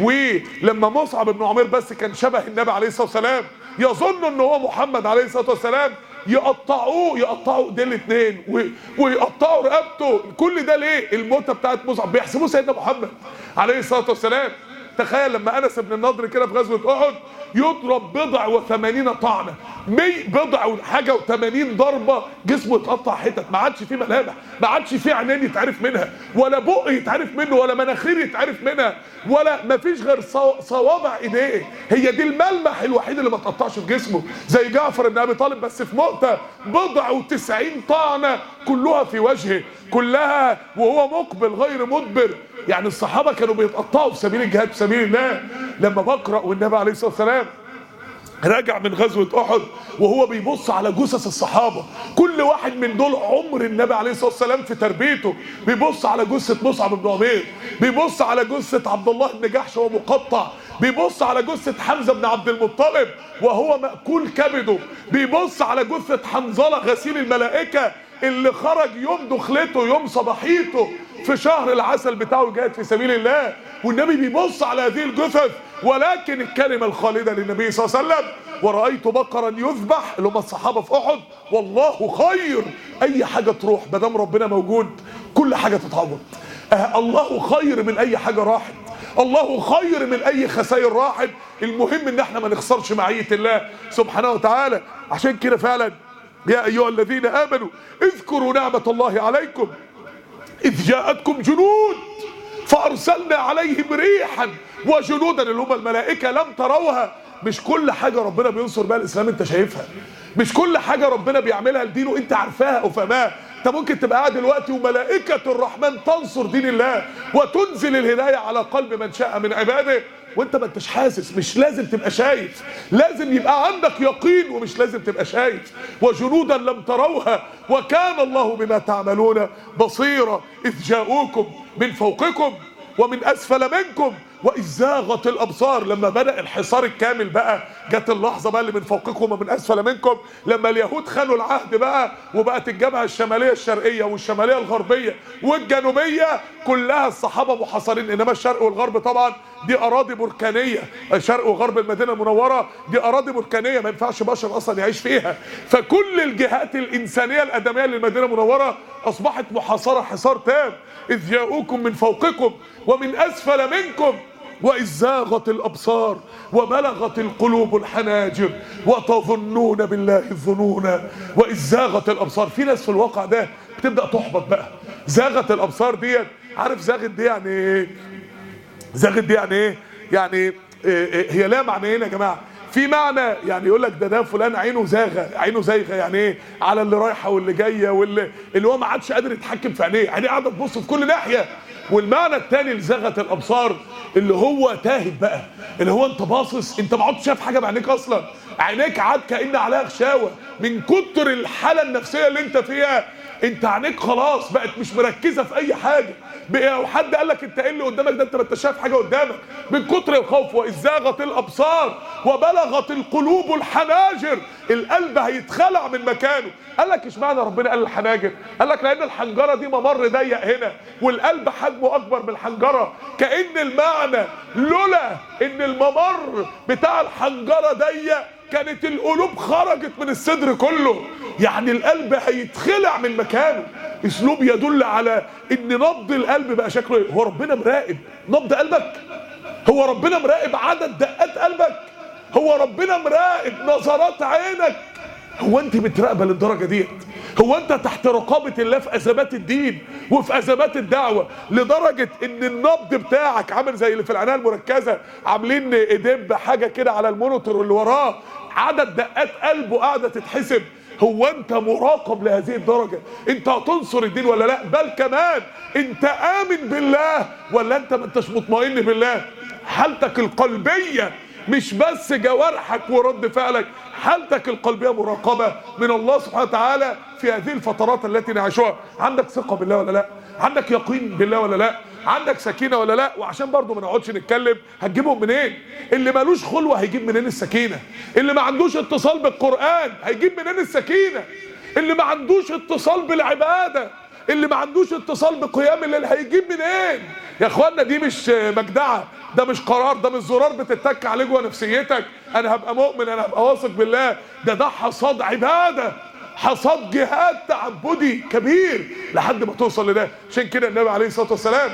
ولما مصعب بن عمير بس كان شبه النبي عليه الصلاة والسلام يظن ان هو محمد عليه الصلاه والسلام يقطعوه يقطعوا ايديه الاثنين ويقطعوا رقبته كل ده ليه الموتة بتاعت مصعب بيحسبوه سيدنا محمد عليه الصلاه والسلام تخيل لما انس بن النضر كده في غزوه احد يضرب بضع وثمانين طعنه مي بضع وحاجه وثمانين ضربه جسمه اتقطع حتت ما عادش فيه ملامح ما عادش فيه عينين يتعرف منها ولا بق يتعرف منه ولا مناخير يتعرف منها ولا ما فيش غير صو- صوابع ايديه هي دي الملمح الوحيد اللي ما اتقطعش في جسمه زي جعفر بن ابي طالب بس في مؤتة بضع وتسعين طعنه كلها في وجهه كلها وهو مقبل غير مدبر يعني الصحابه كانوا بيتقطعوا في سبيل الجهاد في سبيل الله لما بقرا والنبي عليه الصلاه والسلام راجع من غزوة أحد وهو بيبص على جثث الصحابة كل واحد من دول عمر النبي عليه الصلاة والسلام في تربيته بيبص على جثة مصعب بن عمير بيبص على جثة عبد الله بن جحش وهو مقطع بيبص على جثة حمزة بن عبد المطلب وهو مأكول كبده بيبص على جثة حنظلة غسيل الملائكة اللي خرج يوم دخلته يوم صباحيته في شهر العسل بتاعه جاهد في سبيل الله والنبي بيبص على هذه الجثث ولكن الكلمة الخالدة للنبي صلى الله عليه وسلم ورأيت بقرا يذبح اللي هم الصحابة في أحد والله خير أي حاجة تروح ما دام ربنا موجود كل حاجة تتعوض آه الله خير من أي حاجة راحت الله خير من أي خسائر راحت المهم إن احنا ما نخسرش معية الله سبحانه وتعالى عشان كده فعلا يا أيها الذين آمنوا اذكروا نعمة الله عليكم إذ جاءتكم جنود فأرسلنا عليهم ريحا وجنودا اللي هم الملائكة لم تروها مش كل حاجة ربنا بينصر بها الإسلام أنت شايفها مش كل حاجة ربنا بيعملها لدينه أنت عارفاها أو فاهماها أنت ممكن تبقى قاعد دلوقتي وملائكة الرحمن تنصر دين الله وتنزل الهداية على قلب من شاء من عباده وانت ما انتش حاسس مش لازم تبقى شايف لازم يبقى عندك يقين ومش لازم تبقى شايف وجنودا لم تروها وكان الله بما تعملون بصيرا اذ جاءوكم من فوقكم ومن اسفل منكم واذ زاغت الابصار لما بدا الحصار الكامل بقى جت اللحظه بقى اللي من فوقكم ومن اسفل منكم لما اليهود خانوا العهد بقى وبقت الجبهه الشماليه الشرقيه والشماليه الغربيه والجنوبيه كلها الصحابه محاصرين انما الشرق والغرب طبعا دي اراضي بركانيه الشرق وغرب المدينه المنوره دي اراضي بركانيه ما ينفعش بشر اصلا يعيش فيها فكل الجهات الانسانيه الادميه للمدينه المنوره اصبحت محاصره حصار تام اذ جاءوكم من فوقكم ومن اسفل منكم وإذ زاغت الأبصار وبلغت القلوب الحناجر وتظنون بالله الظنون وإذ زاغت الأبصار في ناس في الواقع ده بتبدأ تحبط بقى زاغت الأبصار ديت عارف زاغت دي يعني ايه زاغت دي يعني ايه يعني إيه إيه هي لها معنيين يا جماعه في معنى يعني يقول لك ده ده فلان عينه زاغه عينه زايغه يعني ايه على اللي رايحه واللي جايه واللي اللي هو ما عادش قادر يتحكم في عينيه عينيه قاعده تبص في كل ناحيه والمعنى الثاني لزاغه الابصار اللي هو تاهت بقى اللي هو انت باصص انت ما عدتش شايف حاجه بعينيك اصلا عينيك عاد كأن عليها غشاوه من كتر الحاله النفسيه اللي انت فيها انت عينيك خلاص بقت مش مركزه في اي حاجه بقى لو حد قال لك انت ايه اللي قدامك ده انت ما انتش شايف حاجه قدامك من كتر الخوف واذ زاغت الابصار وبلغت القلوب الحناجر القلب هيتخلع من مكانه قال لك اشمعنى ربنا قال الحناجر قال لك لان الحنجره دي ممر ضيق هنا والقلب حجمه اكبر من الحنجره كان المعنى لولا ان الممر بتاع الحنجره ضيق كانت القلوب خرجت من الصدر كله يعني القلب هيتخلع من مكانه اسلوب يدل على ان نبض القلب بقى شكله ايه هو ربنا مراقب نبض قلبك هو ربنا مراقب عدد دقات قلبك هو ربنا مراقب نظرات عينك هو انت متراقبه للدرجه ديت هو انت تحت رقابه الله في ازمات الدين وفي ازمات الدعوه لدرجه ان النبض بتاعك عامل زي اللي في العنايه المركزه عاملين ايدين بحاجه كده على المونيتور اللي وراه عدد دقات قلبه قاعده تتحسب هو انت مراقب لهذه الدرجة انت هتنصر الدين ولا لا بل كمان انت امن بالله ولا انت ما انتش مطمئن بالله حالتك القلبية مش بس جوارحك ورد فعلك حالتك القلبية مراقبة من الله سبحانه وتعالى في هذه الفترات التي نعيشها عندك ثقة بالله ولا لا عندك يقين بالله ولا لا عندك سكينة ولا لا وعشان برضو ما نقعدش نتكلم هتجيبهم منين اللي مالوش خلوة هيجيب منين السكينة اللي ما عندوش اتصال بالقرآن هيجيب منين السكينة اللي ما عندوش اتصال بالعبادة اللي ما عندوش اتصال بقيام الليل هيجيب منين يا اخوانا دي مش مجدعة ده مش قرار ده مش زرار بتتك عليه جوه نفسيتك انا هبقى مؤمن انا هبقى واثق بالله ده ده حصاد عباده حصاد جهاد تعبدي كبير لحد ما توصل لده عشان كده النبي عليه الصلاه والسلام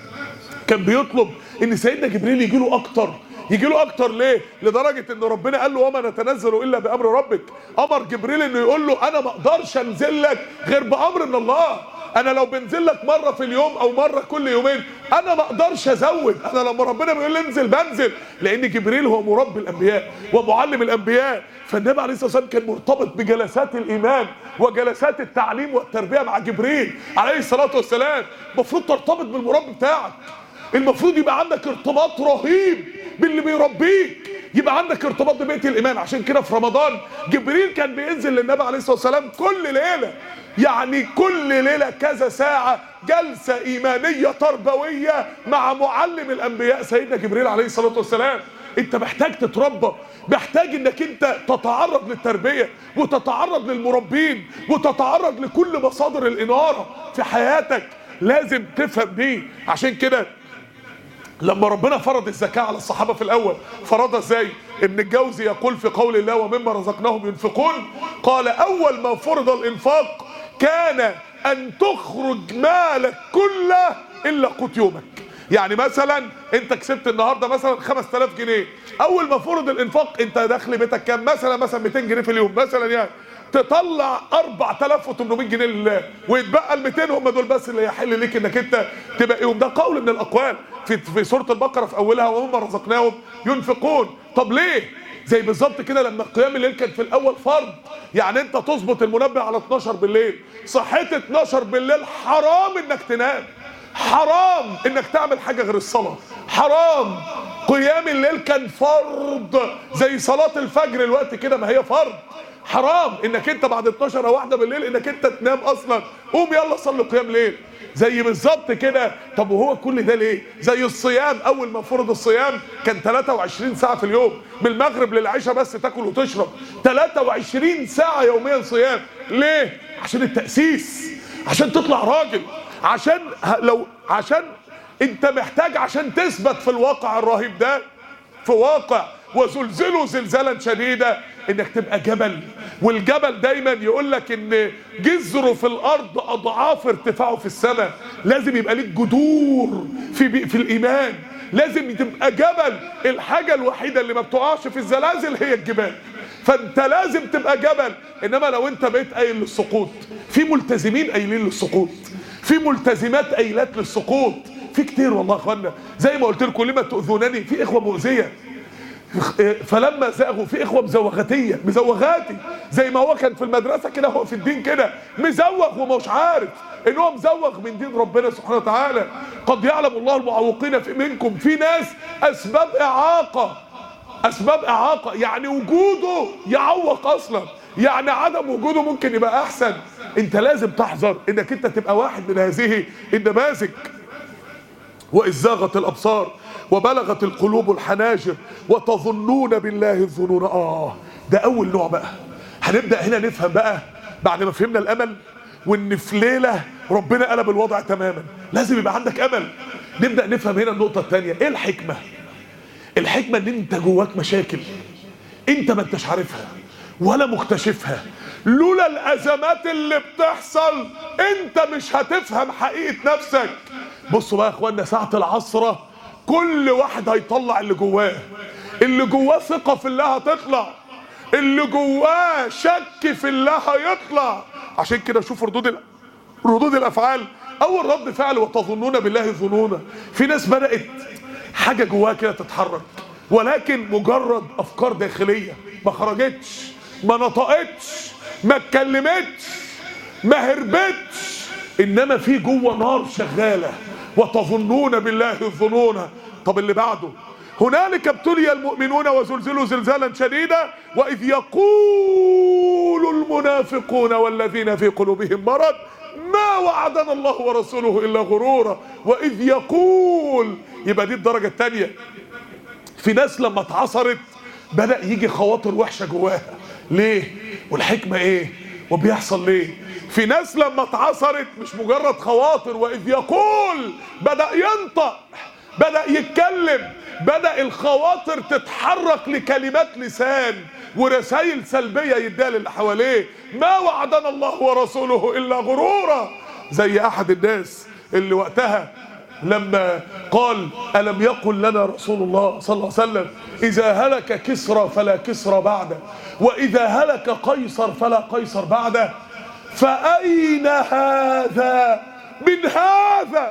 كان بيطلب ان سيدنا جبريل يجي له اكتر يجي له اكتر ليه لدرجه ان ربنا قال له وما نتنزل الا بامر ربك امر جبريل انه يقول له انا ما اقدرش انزل لك غير بامر من الله انا لو بنزل لك مره في اليوم او مره كل يومين انا ما اقدرش ازود انا لما ربنا بيقول لي انزل بنزل لان جبريل هو مربي الانبياء ومعلم الانبياء فالنبي عليه الصلاه والسلام كان مرتبط بجلسات الايمان وجلسات التعليم والتربيه مع جبريل عليه الصلاه والسلام المفروض ترتبط بالمربي بتاعك المفروض يبقى عندك ارتباط رهيب باللي بيربيك يبقى عندك ارتباط ببيت الايمان عشان كده في رمضان جبريل كان بينزل للنبي عليه الصلاه والسلام كل ليله يعني كل ليله كذا ساعه جلسه ايمانيه تربويه مع معلم الانبياء سيدنا جبريل عليه الصلاه والسلام انت محتاج تتربى محتاج انك انت تتعرض للتربيه وتتعرض للمربين وتتعرض لكل مصادر الاناره في حياتك لازم تفهم دي عشان كده لما ربنا فرض الزكاة على الصحابة في الأول فرضها ازاي؟ ابن الجوزي يقول في قول الله ومما رزقناهم ينفقون قال أول ما فرض الإنفاق كان أن تخرج مالك كله إلا قوت يومك يعني مثلا انت كسبت النهارده مثلا 5000 جنيه اول ما فرض الانفاق انت دخل بيتك كام مثلا مثلا 200 جنيه في اليوم مثلا يعني تطلع 4800 جنيه لله ويتبقى ال 200 هم دول بس اللي يحل ليك انك انت تبقى يوم ده قول من الاقوال في في سوره البقره في اولها وهم رزقناهم ينفقون طب ليه زي بالظبط كده لما قيام الليل كان في الاول فرض يعني انت تظبط المنبه على 12 بالليل صحيت 12 بالليل حرام انك تنام حرام انك تعمل حاجه غير الصلاه حرام قيام الليل كان فرض زي صلاه الفجر الوقت كده ما هي فرض حرام انك انت بعد 12 او واحده بالليل انك انت تنام اصلا قوم يلا صلي قيام ليل زي بالظبط كده طب وهو كل ده ليه زي الصيام اول ما فرض الصيام كان 23 ساعه في اليوم من المغرب للعشاء بس تاكل وتشرب 23 ساعه يوميا صيام ليه عشان التاسيس عشان تطلع راجل عشان ه- لو عشان انت محتاج عشان تثبت في الواقع الرهيب ده في واقع وزلزلوا زلزالا شديدا انك تبقى جبل والجبل دايما يقول لك ان جذره في الارض اضعاف ارتفاعه في السماء لازم يبقى ليك جذور في بي- في الايمان لازم تبقى جبل الحاجه الوحيده اللي ما بتقعش في الزلازل هي الجبال فانت لازم تبقى جبل انما لو انت بقيت قايل للسقوط في ملتزمين قايلين للسقوط في ملتزمات قايلات للسقوط في كتير والله يا اخوانا زي ما قلت لكم لما تؤذونني في اخوه مؤذيه فلما زاغوا في اخوه مزوغاتيه مزوغاتي زي ما هو كان في المدرسه كده هو في الدين كده مزوغ ومش عارف ان هو مزوغ من دين ربنا سبحانه وتعالى قد يعلم الله المعوقين في منكم في ناس اسباب اعاقه اسباب اعاقه يعني وجوده يعوق اصلا يعني عدم وجوده ممكن يبقى احسن انت لازم تحذر انك انت تبقى واحد من هذه النماذج وإذ زاغت الأبصار وبلغت القلوب الحناجر وتظنون بالله الظنون آه ده أول نوع بقى هنبدأ هنا نفهم بقى بعد ما فهمنا الأمل وإن في ليلة ربنا قلب الوضع تماما لازم يبقى عندك أمل نبدأ نفهم هنا النقطة الثانية إيه الحكمة؟ الحكمة إن أنت جواك مشاكل أنت ما أنتش عارفها ولا مكتشفها لولا الأزمات اللي بتحصل أنت مش هتفهم حقيقة نفسك بصوا بقى يا اخوانا ساعة العصرة كل واحد هيطلع اللي جواه اللي جواه ثقة في الله هتطلع اللي جواه شك في الله هيطلع عشان كده شوف ردود ال... ردود الافعال اول رد فعل وتظنون بالله الظنون في ناس بدات حاجه جواها كده تتحرك ولكن مجرد افكار داخليه ما خرجتش ما نطقتش ما اتكلمتش ما هربتش انما في جوه نار شغاله وتظنون بالله الظنون طب اللي بعده هنالك ابتلي المؤمنون وزلزلوا زلزالا شديدا واذ يقول المنافقون والذين في قلوبهم مرض ما وعدنا الله ورسوله الا غرورا واذ يقول يبقى دي الدرجه الثانيه في ناس لما اتعصرت بدا يجي خواطر وحشه جواها ليه والحكمه ايه وبيحصل ليه في ناس لما اتعصرت مش مجرد خواطر واذ يقول بدا ينطق بدا يتكلم بدا الخواطر تتحرك لكلمات لسان ورسائل سلبيه يديها للي حواليه ما وعدنا الله ورسوله الا غرورا زي احد الناس اللي وقتها لما قال ألم يقل لنا رسول الله صلى الله عليه وسلم إذا هلك كسرى فلا كسرى بعده وإذا هلك قيصر فلا قيصر بعده فأين هذا من هذا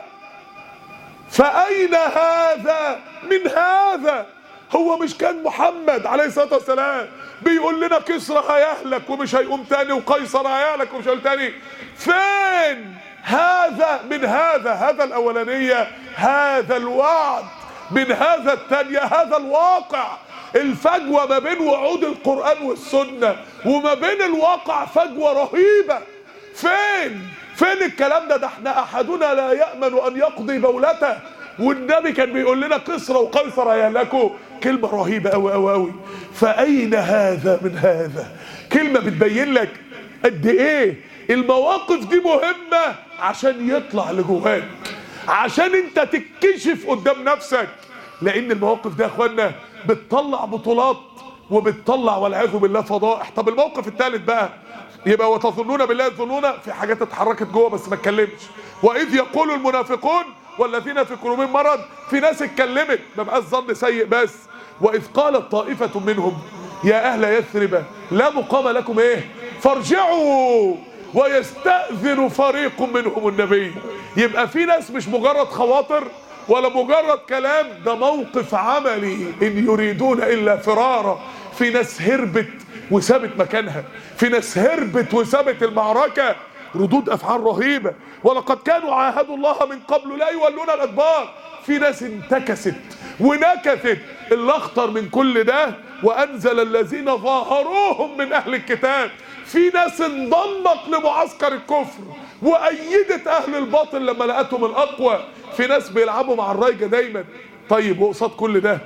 فأين هذا من هذا هو مش كان محمد عليه الصلاة والسلام بيقول لنا كسرى هيهلك ومش هيقوم تاني وقيصر هيهلك ومش هيقوم تاني فين هذا من هذا هذا الأولانية هذا الوعد من هذا الثانية هذا الواقع الفجوة ما بين وعود القرآن والسنة وما بين الواقع فجوة رهيبة فين فين الكلام ده ده احنا احدنا لا يأمن ان يقضي بولته والنبي كان بيقول لنا قصر وقيصر هيهلكوا كلمة رهيبة قوي قوي قوي فأين هذا من هذا كلمة بتبين لك قد ايه المواقف دي مهمة عشان يطلع لجواك عشان انت تتكشف قدام نفسك لان المواقف دي يا اخوانا بتطلع بطولات وبتطلع والعياذ بالله فضائح طب الموقف الثالث بقى يبقى وتظنون بالله الظنون في حاجات اتحركت جوه بس ما اتكلمش واذ يقول المنافقون والذين في قلوبهم مرض في ناس اتكلمت ما بقاش ظن سيء بس واذ قالت طائفه منهم يا اهل يثرب لا مقام لكم ايه فارجعوا ويستأذن فريق منهم النبي يبقى في ناس مش مجرد خواطر ولا مجرد كلام ده موقف عملي ان يريدون الا فرارا في ناس هربت وسابت مكانها في ناس هربت وسابت المعركة ردود افعال رهيبة ولقد كانوا عاهدوا الله من قبل لا يولون الادبار في ناس انتكست ونكثت اللي اخطر من كل ده وانزل الذين ظاهروهم من اهل الكتاب في ناس انضمت لمعسكر الكفر وايدت اهل الباطل لما لقتهم الاقوى في ناس بيلعبوا مع الرايجه دايما طيب وقصاد كل ده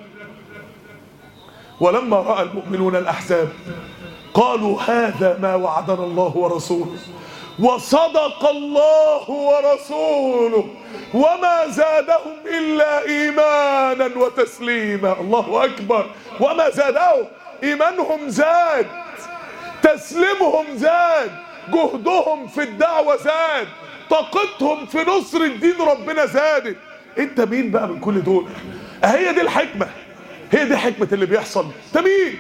ولما راى المؤمنون الاحزاب قالوا هذا ما وعدنا الله ورسوله وصدق الله ورسوله وما زادهم الا ايمانا وتسليما الله اكبر وما زادهم ايمانهم زاد تسليمهم زاد جهدهم في الدعوه زاد طاقتهم في نصر الدين ربنا زادت انت مين بقى من كل دول هي دي الحكمه هي دي حكمه اللي بيحصل انت مين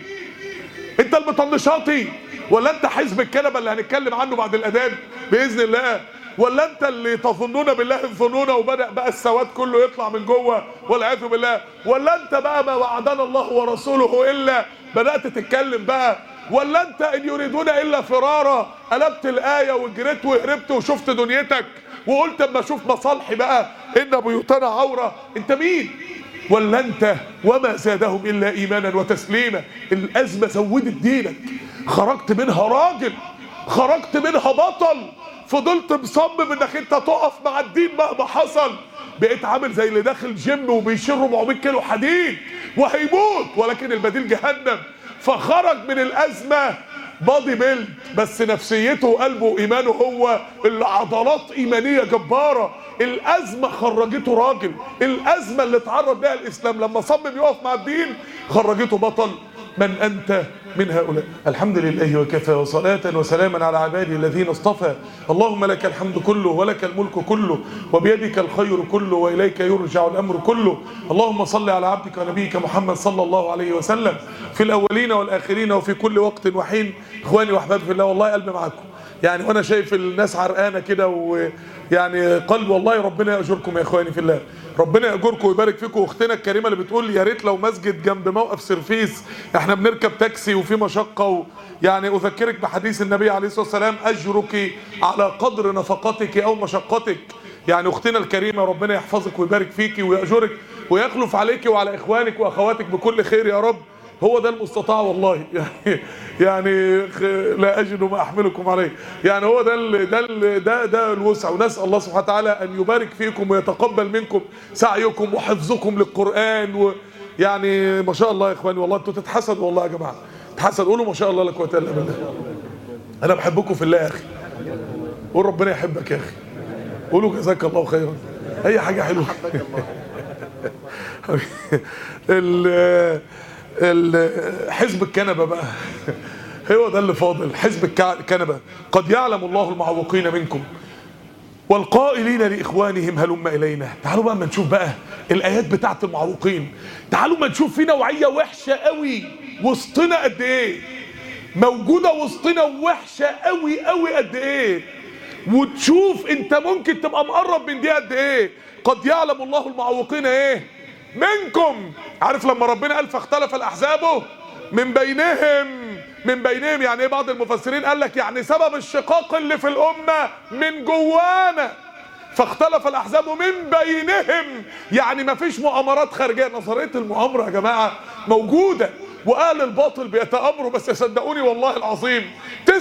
انت المطنشاطي ولا انت حزب الكنبه اللي هنتكلم عنه بعد الاذان باذن الله ولا انت اللي تظنون بالله الظنون وبدا بقى السواد كله يطلع من جوه والعياذ بالله ولا انت بقى ما وعدنا الله ورسوله الا بدات تتكلم بقى ولا انت ان يريدون الا فرارا قلبت الايه وجريت وهربت وشفت دنيتك وقلت اما اشوف مصالحي بقى ان بيوتنا عوره انت مين ولا انت وما زادهم الا ايمانا وتسليما الازمه زودت دينك خرجت منها راجل خرجت منها بطل فضلت مصمم انك انت تقف مع الدين مهما حصل بقيت عامل زي اللي داخل جيم وبيشيل 400 كيلو حديد وهيموت ولكن البديل جهنم فخرج من الازمه بادي بيلد بس نفسيته وقلبه وايمانه هو اللي عضلات ايمانيه جباره الازمه خرجته راجل الازمه اللي اتعرض لها الاسلام لما صمم يقف مع الدين خرجته بطل من انت من هؤلاء الحمد لله وكفى وصلاة وسلاما على عباده الذين اصطفى اللهم لك الحمد كله ولك الملك كله وبيدك الخير كله وإليك يرجع الأمر كله اللهم صل على عبدك ونبيك محمد صلى الله عليه وسلم في الأولين والآخرين وفي كل وقت وحين إخواني وأحبابي في الله والله قلبي معاكم يعني وانا شايف الناس عرقانه كده ويعني قلب والله ربنا ياجركم يا اخواني في الله ربنا ياجركم ويبارك فيكم واختنا الكريمه اللي بتقول يا ريت لو مسجد جنب موقف سرفيس احنا بنركب تاكسي وفي مشقه و يعني اذكرك بحديث النبي عليه الصلاه والسلام اجرك على قدر نفقتك او مشقتك يعني اختنا الكريمه ربنا يحفظك ويبارك فيكي ويأجرك ويخلف عليك وعلى اخوانك واخواتك بكل خير يا رب هو ده المستطاع والله يعني يعني لا اجد ما احملكم عليه يعني هو ده ال ده ال ده ده الوسع ونسال الله سبحانه وتعالى ان يبارك فيكم ويتقبل منكم سعيكم وحفظكم للقران ويعني ما شاء الله يا اخواني والله انتوا تتحسدوا والله يا جماعه تحسد قولوا ما شاء الله لا قوه الا بالله انا بحبكم في الله يا اخي قول ربنا يحبك يا اخي قولوا جزاك الله خيرا اي حاجه حلوه حزب الكنبه بقى هو ده اللي فاضل حزب الكنبه قد يعلم الله المعوقين منكم والقائلين لاخوانهم هلم الينا تعالوا بقى ما نشوف بقى الايات بتاعت المعوقين تعالوا ما نشوف في نوعيه وحشه قوي وسطنا قد ايه موجوده وسطنا وحشه قوي قوي قد ايه وتشوف انت ممكن تبقى مقرب من دي قد ايه قد يعلم الله المعوقين ايه منكم عارف لما ربنا قال فاختلف الاحزاب من بينهم من بينهم يعني ايه بعض المفسرين قال لك يعني سبب الشقاق اللي في الامه من جوانا فاختلف الاحزاب من بينهم يعني ما فيش مؤامرات خارجيه نظريه المؤامره يا جماعه موجوده واهل الباطل بيتامروا بس صدقوني والله العظيم 99%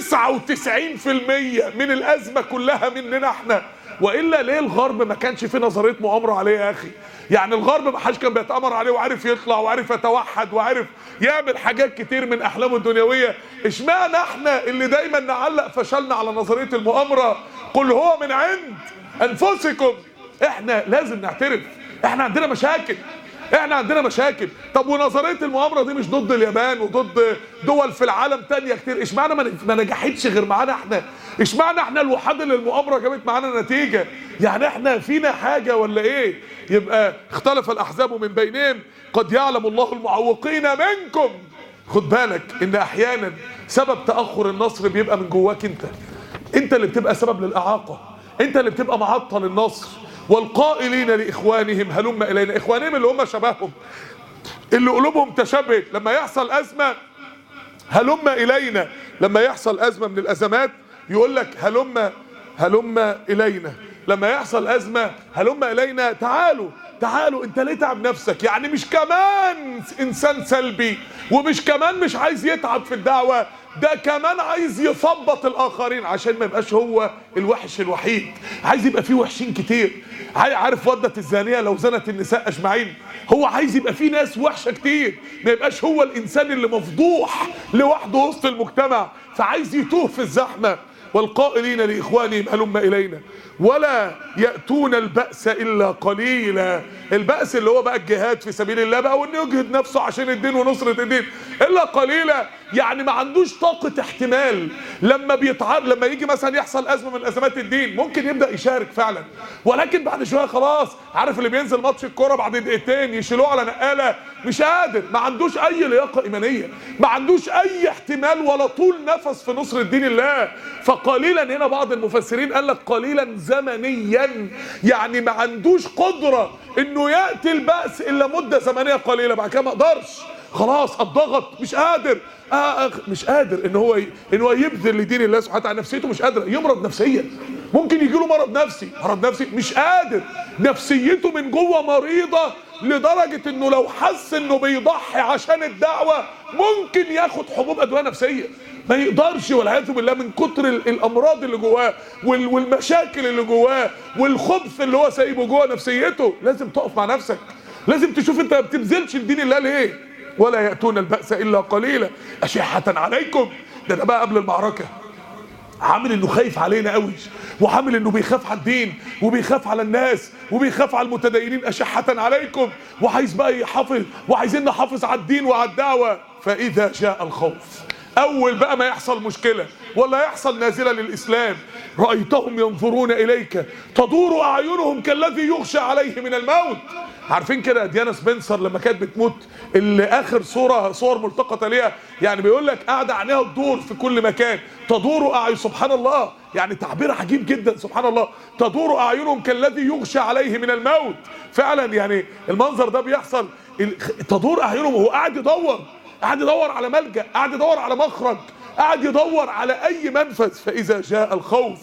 من الازمه كلها مننا احنا والا ليه الغرب ما كانش فيه نظريه مؤامره عليه يا اخي يعني الغرب ما حدش كان بيتامر عليه وعارف يطلع وعارف يتوحد وعارف يعمل حاجات كتير من احلامه الدنيويه اشمعنى احنا اللي دايما نعلق فشلنا على نظريه المؤامره قل هو من عند انفسكم احنا لازم نعترف احنا عندنا مشاكل احنا عندنا مشاكل طب ونظريه المؤامره دي مش ضد اليابان وضد دول في العالم تانية كتير اشمعنى ما نجحتش غير معانا احنا اشمعنى احنا الوحيد اللي المؤامره جابت معانا نتيجه يعني احنا فينا حاجه ولا ايه يبقى اختلف الاحزاب من بينهم قد يعلم الله المعوقين منكم خد بالك ان احيانا سبب تاخر النصر بيبقى من جواك انت انت اللي بتبقى سبب للاعاقه انت اللي بتبقى معطل النصر والقائلين لاخوانهم هلم الينا اخوانهم اللي هم شبههم اللي قلوبهم تشابهت لما يحصل ازمه هلم الينا لما يحصل ازمه من الازمات يقول لك هلم هلم الينا لما يحصل ازمه هلم الينا تعالوا تعالوا انت ليه تعب نفسك يعني مش كمان انسان سلبي ومش كمان مش عايز يتعب في الدعوه ده كمان عايز يثبط الاخرين عشان ما يبقاش هو الوحش الوحيد عايز يبقى فيه وحشين كتير عاي- عارف ودة الزانية لو زنت النساء اجمعين هو عايز يبقى فيه ناس وحشة كتير ما يبقاش هو الانسان اللي مفضوح لوحده وسط المجتمع فعايز يتوه في الزحمة والقائلين لإخوانهم هلم إلينا ولا يأتون البأس إلا قليلا البأس اللي هو بقى الجهاد في سبيل الله بقى وإنه يجهد نفسه عشان الدين ونصرة الدين إلا قليلا يعني ما عندوش طاقة احتمال لما بيتعب لما يجي مثلا يحصل أزمة من أزمات الدين ممكن يبدأ يشارك فعلا ولكن بعد شوية خلاص عارف اللي بينزل ماتش الكورة بعد دقيقتين يشيلوه على نقالة مش قادر ما عندوش أي لياقة إيمانية ما عندوش أي احتمال ولا طول نفس في نصر الدين الله فقليلا هنا بعض المفسرين قال لك قليلا زمنيا يعني ما عندوش قدرة انه يأتي البأس الا مدة زمنية قليلة بعد كده ما اقدرش خلاص الضغط مش قادر آه آه مش قادر ان هو ي... ان هو يبذل لدين الله سبحانه وتعالى نفسيته مش قادره يمرض نفسيا ممكن يجي له مرض نفسي مرض نفسي مش قادر نفسيته من جوه مريضه لدرجه انه لو حس انه بيضحي عشان الدعوه ممكن ياخد حبوب ادويه نفسيه ما يقدرش والعياذ بالله من كتر ال- الامراض اللي جواه وال- والمشاكل اللي جواه والخبث اللي هو سايبه جوه نفسيته لازم تقف مع نفسك لازم تشوف انت ما بتبذلش لدين الله ليه ولا ياتون الباس الا قليلا اشحه عليكم ده ده بقى قبل المعركه عامل انه خايف علينا قوي وعامل انه بيخاف على الدين وبيخاف على الناس وبيخاف على المتدينين اشحة عليكم وعايز بقى يحافظ وعايزين نحافظ على الدين وعلى الدعوة فاذا جاء الخوف اول بقى ما يحصل مشكلة ولا يحصل نازلة للاسلام رأيتهم ينظرون اليك تدور اعينهم كالذي يغشى عليه من الموت عارفين كده ديانا سبنسر لما كانت بتموت اللي اخر صوره صور ملتقطه ليها يعني بيقول لك قاعده عينيها تدور في كل مكان تدور اعين سبحان الله يعني تعبير عجيب جدا سبحان الله تدور اعينهم كالذي يغشى عليه من الموت فعلا يعني المنظر ده بيحصل ال- تدور اعينهم وهو قاعد يدور قاعد يدور على ملجا قاعد يدور على مخرج قاعد يدور على اي منفذ فاذا جاء الخوف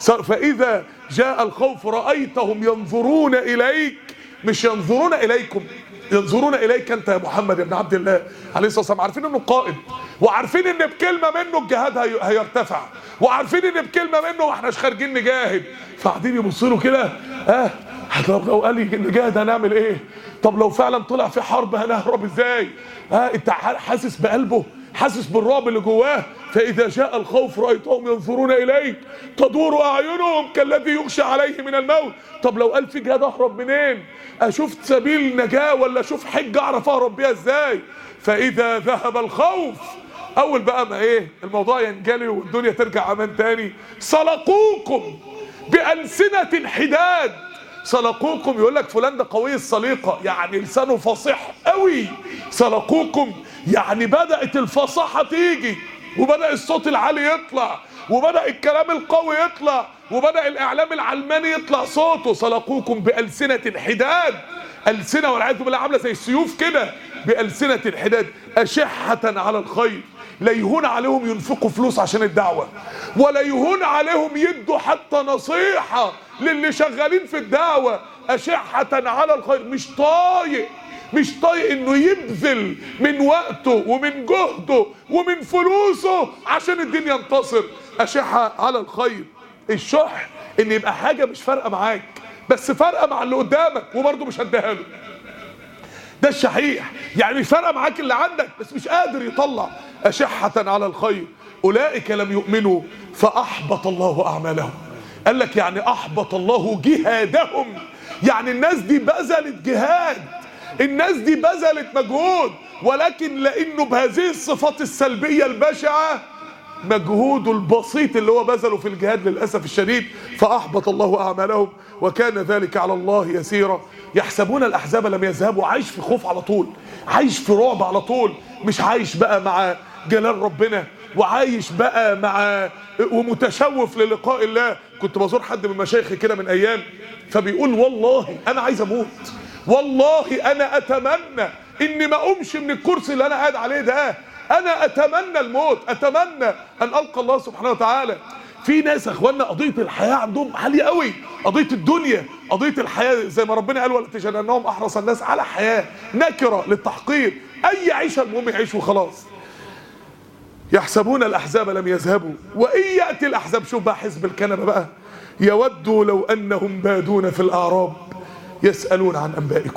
فاذا جاء الخوف رايتهم ينظرون اليك مش ينظرون اليكم ينظرون اليك انت يا محمد يا ابن عبد الله عليه الصلاه والسلام عارفين انه قائد وعارفين ان بكلمه منه الجهاد هي- هيرتفع وعارفين ان بكلمه منه ما احناش خارجين نجاهد فقاعدين يبصوا له كده اه طب لو قال لي نجاهد هنعمل ايه طب لو فعلا طلع في حرب هنهرب ازاي اه انت حاسس بقلبه حاسس بالرعب اللي جواه فإذا جاء الخوف رأيتهم ينظرون إليك تدور أعينهم كالذي يغشى عليه من الموت طب لو قال في جهاد أهرب منين أشوف سبيل نجاة ولا أشوف حجة أعرف أهرب بيها إزاي فإذا ذهب الخوف أول بقى ما إيه الموضوع ينجلي والدنيا ترجع أمان تاني سلقوكم بألسنة حداد سلقوكم يقول لك فلان ده قوي السليقه يعني لسانه فصيح قوي سلقوكم يعني بدات الفصاحه تيجي وبدا الصوت العالي يطلع وبدا الكلام القوي يطلع وبدا الاعلام العلماني يطلع صوته سلقوكم بالسنه حداد السنه والعياذ بالله عامله زي السيوف كده بالسنه حداد اشحه على الخير لا يهون عليهم ينفقوا فلوس عشان الدعوة ولا يهون عليهم يدوا حتى نصيحة للي شغالين في الدعوة أشحة على الخير مش طايق مش طايق انه يبذل من وقته ومن جهده ومن فلوسه عشان الدين ينتصر أشحة على الخير الشح ان يبقى حاجة مش فارقة معاك بس فارقة مع اللي قدامك وبرضه مش هديها له ده الشحيح يعني مش فارقه معاك اللي عندك بس مش قادر يطلع أشحة على الخير أولئك لم يؤمنوا فأحبط الله أعمالهم قال لك يعني أحبط الله جهادهم يعني الناس دي بذلت جهاد الناس دي بذلت مجهود ولكن لأنه بهذه الصفات السلبية البشعة مجهوده البسيط اللي هو بذله في الجهاد للأسف الشديد فأحبط الله أعمالهم وكان ذلك على الله يسيرا يحسبون الأحزاب لم يذهبوا عايش في خوف على طول عايش في رعب على طول مش عايش بقى مع جلال ربنا وعايش بقى مع ومتشوف للقاء الله كنت بزور حد من مشايخي كده من أيام فبيقول والله أنا عايز أموت والله أنا أتمنى إني ما أقومش من الكرسي اللي أنا قاعد عليه ده انا اتمنى الموت اتمنى ان القى الله سبحانه وتعالى في ناس يا اخوانا قضيه الحياه عندهم عاليه قوي قضيه الدنيا قضيه الحياه زي ما ربنا قال ولا تجدنهم احرص الناس على حياه نكره للتحقير اي عيشه المهم يعيش وخلاص يحسبون الاحزاب لم يذهبوا وان ياتي الاحزاب شوف بقى حزب الكنبه بقى يودوا لو انهم بادون في الاعراب يسالون عن انبائكم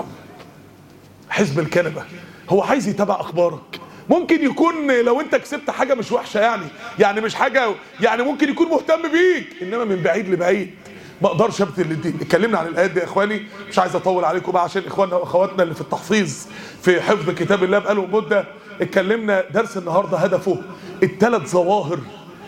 حزب الكنبه هو عايز يتابع اخبارك ممكن يكون لو انت كسبت حاجه مش وحشه يعني يعني مش حاجه يعني ممكن يكون مهتم بيك انما من بعيد لبعيد ما اقدرش ابتل الدين اتكلمنا عن الايات دي يا اخواني مش عايز اطول عليكم بقى عشان اخواننا واخواتنا اللي في التحفيظ في حفظ كتاب الله بقالهم مده اتكلمنا درس النهارده هدفه الثلاث ظواهر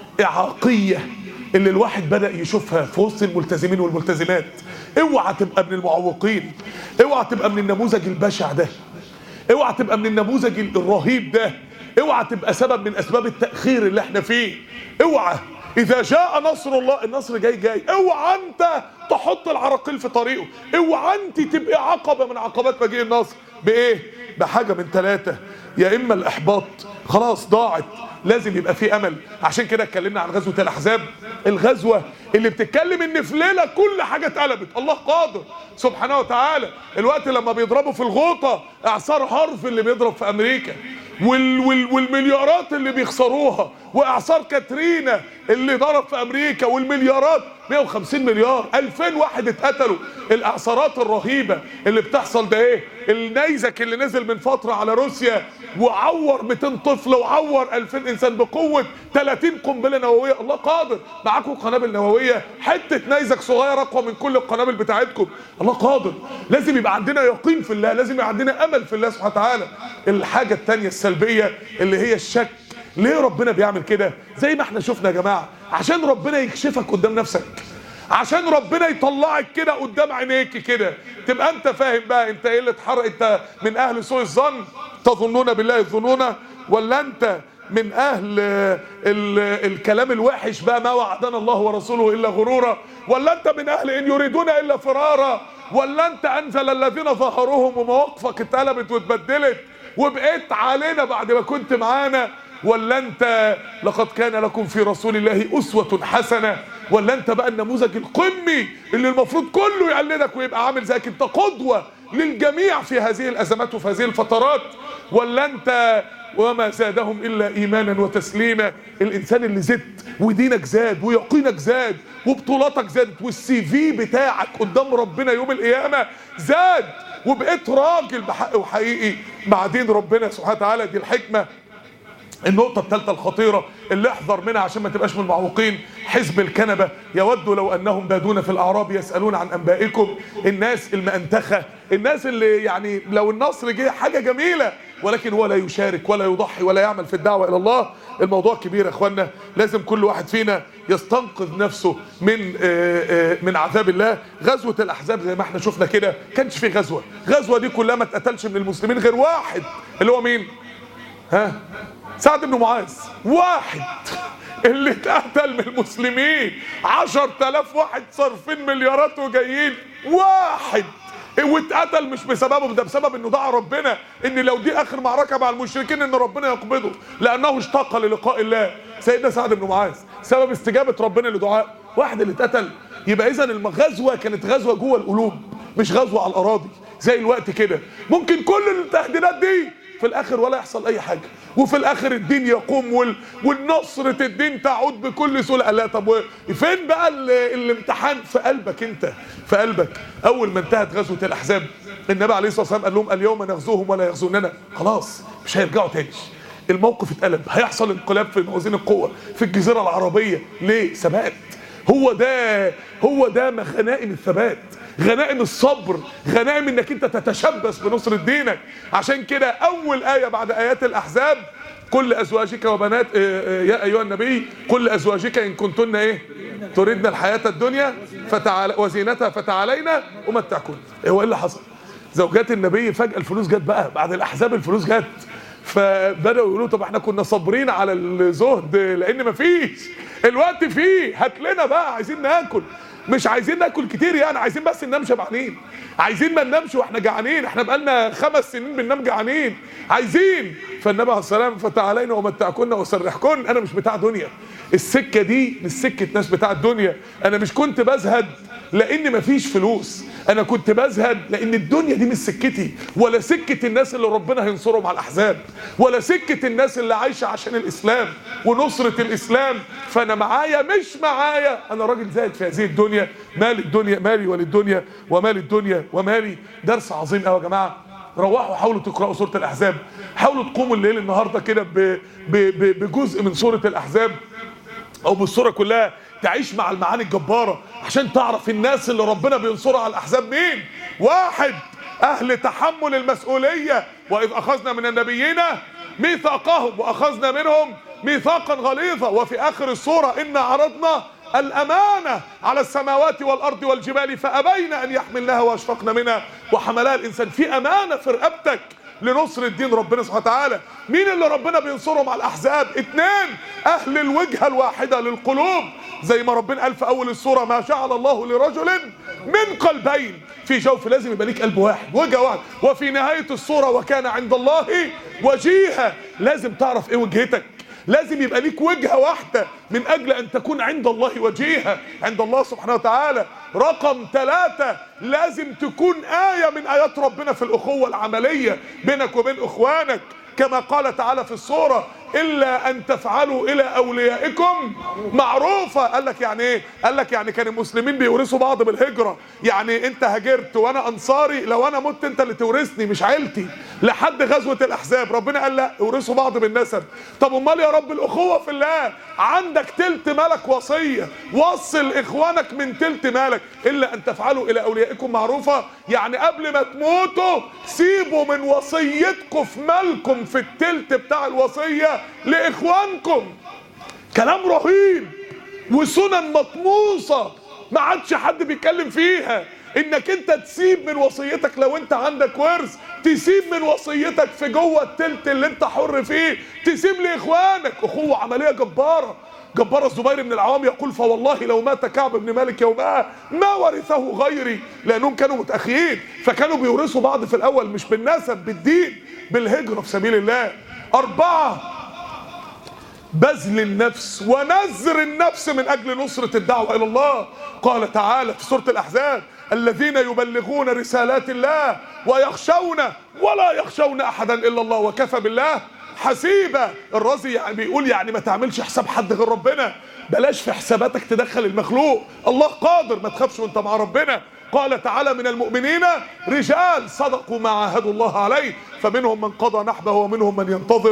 اعاقيه اللي الواحد بدا يشوفها في وسط الملتزمين والملتزمات اوعى تبقى من المعوقين اوعى تبقى من النموذج البشع ده اوعى تبقى من النموذج الرهيب ده اوعى تبقى سبب من اسباب التاخير اللي احنا فيه اوعى اذا جاء نصر الله النصر جاي جاي اوعى انت تحط العراقيل في طريقه اوعى انت تبقى عقبه من عقبات مجيء النصر بايه بحاجه من ثلاثه يا اما الاحباط خلاص ضاعت لازم يبقى في امل عشان كده اتكلمنا عن غزوه الاحزاب الغزوه اللي بتتكلم ان في ليله كل حاجه اتقلبت الله قادر سبحانه وتعالى الوقت لما بيضربوا في الغوطه اعصار هارف اللي بيضرب في امريكا وال وال والمليارات اللي بيخسروها واعصار كاترينا اللي ضرب في امريكا والمليارات 150 مليار 2000 واحد اتقتلوا الاعصارات الرهيبه اللي بتحصل ده ايه النيزك اللي نزل من فتره على روسيا وعور 200 طفل وعور 2000 انسان بقوه 30 قنبله نوويه الله قادر معاكم قنابل نوويه حته نيزك صغير اقوى من كل القنابل بتاعتكم الله قادر لازم يبقى عندنا يقين في الله لازم يبقى عندنا امل في الله سبحانه وتعالى الحاجه الثانيه السلبيه اللي هي الشك ليه ربنا بيعمل كده زي ما احنا شفنا يا جماعه عشان ربنا يكشفك قدام نفسك عشان ربنا يطلعك كده قدام عينيك كده تبقى انت فاهم بقى انت ايه اللي اتحرق انت من اهل سوء الظن تظنون بالله الظنون ولا انت من اهل ال الكلام الوحش بقى ما وعدنا الله ورسوله الا غرورا ولا انت من اهل ان يريدون الا فرارا ولا انت انزل الذين ظهروهم ومواقفك اتقلبت واتبدلت وبقيت علينا بعد ما كنت معانا ولا انت لقد كان لكم في رسول الله اسوة حسنة ولا انت بقى النموذج القمي اللي المفروض كله يقلدك ويبقى عامل زيك انت قدوة للجميع في هذه الازمات وفي هذه الفترات ولا انت وما زادهم الا ايمانا وتسليما الانسان اللي زدت ودينك زاد ويقينك زاد وبطولاتك زادت والسي في بتاعك قدام ربنا يوم القيامه زاد وبقيت راجل بحق وحقيقي مع دين ربنا سبحانه وتعالى دي الحكمه النقطة الثالثة الخطيرة اللي احذر منها عشان ما تبقاش من المعوقين حزب الكنبة يود لو انهم بادون في الاعراب يسألون عن انبائكم الناس المأنتخة الناس اللي يعني لو النصر جه حاجة جميلة ولكن هو لا يشارك ولا يضحي ولا يعمل في الدعوة الى الله الموضوع كبير يا اخوانا لازم كل واحد فينا يستنقذ نفسه من آآ آآ من عذاب الله غزوة الاحزاب زي ما احنا شفنا كده كانش في غزوة غزوة دي كلها ما اتقتلش من المسلمين غير واحد اللي هو مين ها سعد بن معاذ واحد اللي اتقتل من المسلمين عشر تلاف واحد صارفين مليارات وجايين واحد واتقتل مش بسببه ده بسبب انه دعا ربنا ان لو دي اخر معركه مع المشركين ان ربنا يقبضه لانه اشتاق للقاء الله سيدنا سعد بن معاذ سبب استجابه ربنا لدعاء واحد اللي اتقتل يبقى اذا الغزوه كانت غزوه جوه القلوب مش غزوه على الاراضي زي الوقت كده ممكن كل التهديدات دي في الاخر ولا يحصل اي حاجه وفي الاخر الدين يقوم وال... والنصرة الدين تعود بكل سهوله لا طب فين بقى ال... الامتحان في قلبك انت في قلبك اول ما انتهت غزوه الاحزاب النبي عليه الصلاه والسلام قال لهم اليوم نغزوهم ولا يغزوننا خلاص مش هيرجعوا تاني الموقف اتقلب هيحصل انقلاب في موازين القوه في الجزيره العربيه ليه ثبات هو ده هو ده غنائم الثبات غنائم الصبر غنائم انك انت تتشبث بنصرة دينك عشان كده اول آية بعد آيات الأحزاب كل أزواجك وبنات يا أيها النبي كل أزواجك إن كنتن إيه تريدن الحياة الدنيا فتعال وزينتها فتعالينا أمتعكن هو إيه اللي حصل زوجات النبي فجأة الفلوس جت بقى بعد الأحزاب الفلوس جت فبداوا يقولوا طب احنا كنا صابرين على الزهد لان مفيش الوقت فيه هات لنا بقى عايزين ناكل مش عايزين ناكل كتير يعني عايزين بس ننام شبعانين عايزين ما ننامش واحنا جعانين احنا بقالنا خمس سنين بننام جعانين عايزين فالنبي عليه السلام فتعالينا ومتعكن وسرحكن انا مش بتاع دنيا السكه دي مش سكه ناس بتاع الدنيا انا مش كنت بزهد لان مفيش فلوس انا كنت بزهد لان الدنيا دي مش سكتي ولا سكه الناس اللي ربنا هينصرهم على الاحزاب ولا سكه الناس اللي عايشه عشان الاسلام ونصره الاسلام فانا معايا مش معايا انا راجل زاهد في هذه الدنيا مال الدنيا مالي وللدنيا ومال الدنيا ومالي درس عظيم قوي يا جماعه روحوا حاولوا تقرأوا سورة الأحزاب حاولوا تقوموا الليل النهاردة كده ب- ب- ب- بجزء من سورة الأحزاب او بالصوره كلها تعيش مع المعاني الجباره عشان تعرف الناس اللي ربنا بينصرها على الاحزاب مين واحد اهل تحمل المسؤوليه واذ اخذنا من النبيين ميثاقهم واخذنا منهم ميثاقا غليظا وفي اخر السوره انا عرضنا الامانه على السماوات والارض والجبال فابين ان يحملنها واشفقن منها وحملها الانسان في امانه في رقبتك لنصر الدين ربنا سبحانه وتعالى مين اللي ربنا بينصرهم على الاحزاب اتنين اهل الوجهه الواحده للقلوب زي ما ربنا قال في اول السوره ما جعل الله لرجل من قلبين في جوف لازم يبقى ليك قلب واحد وجهه واحد وفي نهايه السوره وكان عند الله وجيها لازم تعرف ايه وجهتك لازم يبقى ليك وجهه واحده من اجل ان تكون عند الله وجيها عند الله سبحانه وتعالى رقم ثلاثة لازم تكون آية من آيات ربنا في الأخوة العملية بينك وبين إخوانك كما قال تعالى في السورة إلا أن تفعلوا إلى أوليائكم معروفة قال لك يعني إيه؟ قال لك يعني كان المسلمين بيورثوا بعض بالهجرة يعني أنت هاجرت وأنا أنصاري لو أنا مت أنت اللي تورثني مش عيلتي لحد غزوة الأحزاب ربنا قال لا ورثوا بعض بالنسب طب أمال يا رب الأخوة في الله عندك تلت مالك وصية وصل إخوانك من تلت مالك إلا أن تفعلوا إلى أوليائكم معروفة يعني قبل ما تموتوا سيبوا من وصيتكم في مالكم في التلت بتاع الوصية لإخوانكم كلام رهيب وسنن مطموسة ما عادش حد بيتكلم فيها انك انت تسيب من وصيتك لو انت عندك ورث تسيب من وصيتك في جوه التلت اللي انت حر فيه تسيب لاخوانك اخوه عمليه جباره جبار الزبير بن العوام يقول فوالله لو مات كعب بن مالك يومها ما ورثه غيري لانهم كانوا متاخيين فكانوا بيورثوا بعض في الاول مش بالنسب بالدين بالهجره في سبيل الله اربعه بذل النفس ونزر النفس من اجل نصره الدعوه الى الله قال تعالى في سوره الاحزاب الذين يبلغون رسالات الله ويخشون ولا يخشون احدا الا الله وكفى بالله حسيبة الرازي يعني بيقول يعني ما تعملش حساب حد غير ربنا بلاش في حساباتك تدخل المخلوق الله قادر ما تخافش وانت مع ربنا قال تعالى من المؤمنين رجال صدقوا ما عاهدوا الله عليه فمنهم من قضى نحبه ومنهم من ينتظر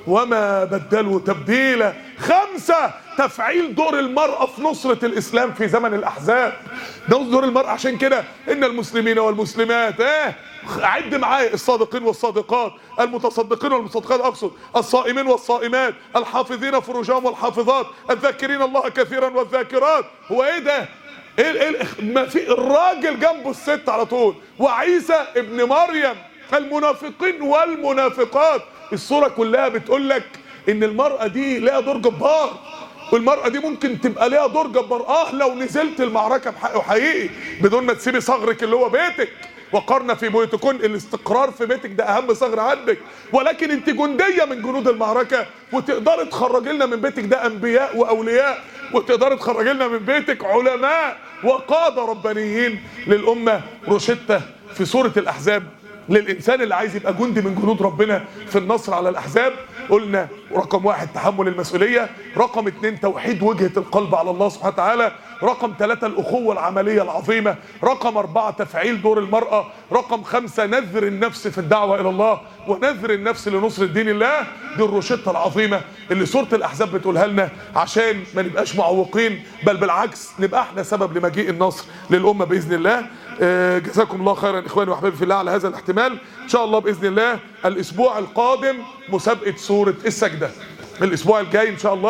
وما بدلوا تبديلا خمسة تفعيل دور المرأة في نصرة الإسلام في زمن الأحزاب دور المرأة عشان كده إن المسلمين والمسلمات إيه عد معايا الصادقين والصادقات المتصدقين والمصدقات أقصد الصائمين والصائمات الحافظين فروجهم والحافظات الذاكرين الله كثيرا والذاكرات هو إيه ده ايه ايه ما في الراجل جنبه الست على طول وعيسى ابن مريم المنافقين والمنافقات الصوره كلها بتقول لك ان المراه دي ليها دور جبار والمرأة دي ممكن تبقى ليها دور جبار اه لو نزلت المعركة بحق وحقيقي بدون ما تسيبي صغرك اللي هو بيتك وقرنا في بيوتكن الاستقرار في بيتك ده اهم ثغر عندك ولكن انت جندية من جنود المعركة وتقدري تخرجي لنا من بيتك ده انبياء واولياء وتقدري تخرجي لنا من بيتك علماء وقادة ربانيين للأمة روشتة في سورة الأحزاب للإنسان اللي عايز يبقى جندي من جنود ربنا في النصر على الأحزاب قلنا رقم واحد تحمل المسؤولية رقم اتنين توحيد وجهة القلب على الله سبحانه وتعالى رقم ثلاثة الأخوة العملية العظيمة رقم أربعة تفعيل دور المرأة رقم خمسة نذر النفس في الدعوة إلى الله ونذر النفس لنصر دين الله دي الروشتة العظيمة اللي سورة الأحزاب بتقولها لنا عشان ما نبقاش معوقين بل بالعكس نبقى احنا سبب لمجيء النصر للأمة بإذن الله آه، جزاكم الله خيرا إخواني وأحبابي في الله على هذا الاحتمال إن شاء الله بإذن الله الأسبوع القادم مسابقة سورة السجدة الأسبوع الجاي إن شاء الله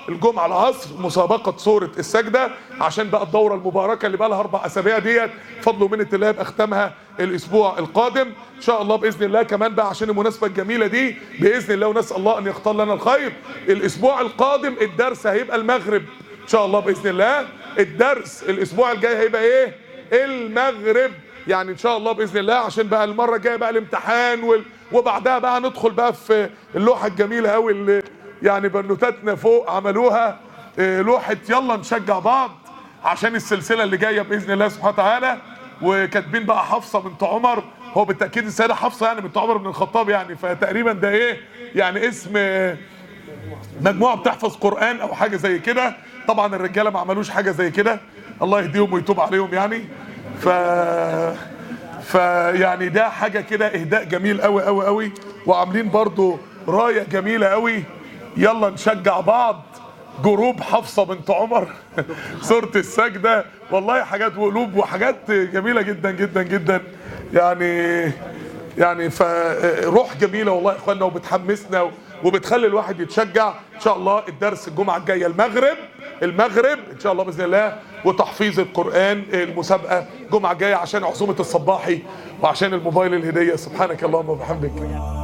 الجمعه العصر مسابقه سوره السجده عشان بقى الدوره المباركه اللي بقى لها اربع اسابيع ديت فضل ومنه الله يبقى اختمها الاسبوع القادم ان شاء الله باذن الله كمان بقى عشان المناسبه الجميله دي باذن الله ونسال الله ان يختار لنا الخير الاسبوع القادم الدرس هيبقى المغرب ان شاء الله باذن الله الدرس الاسبوع الجاي هيبقى ايه المغرب يعني ان شاء الله باذن الله عشان بقى المره الجايه بقى الامتحان وال... وبعدها بقى ندخل بقى في اللوحه الجميله قوي اللي يعني بنوتاتنا فوق عملوها إيه، لوحه يلا نشجع بعض عشان السلسله اللي جايه باذن الله سبحانه وتعالى وكاتبين بقى حفصه بنت عمر هو بالتاكيد السيده حفصه يعني بنت عمر بن الخطاب يعني فتقريبا ده ايه يعني اسم آه، مجموعه بتحفظ قران او حاجه زي كده طبعا الرجاله ما عملوش حاجه زي كده الله يهديهم ويتوب عليهم يعني ف فيعني ده حاجه كده اهداء جميل قوي قوي قوي وعاملين برضو رايه جميله قوي يلا نشجع بعض جروب حفصه بنت عمر سوره السجده والله حاجات وقلوب وحاجات جميله جدا جدا جدا يعني يعني فروح جميله والله يا اخوانا وبتحمسنا وبتخلي الواحد يتشجع ان شاء الله الدرس الجمعه الجايه المغرب المغرب ان شاء الله باذن الله وتحفيظ القران المسابقه الجمعه الجايه عشان عزومه الصباحي وعشان الموبايل الهديه سبحانك اللهم وبحمدك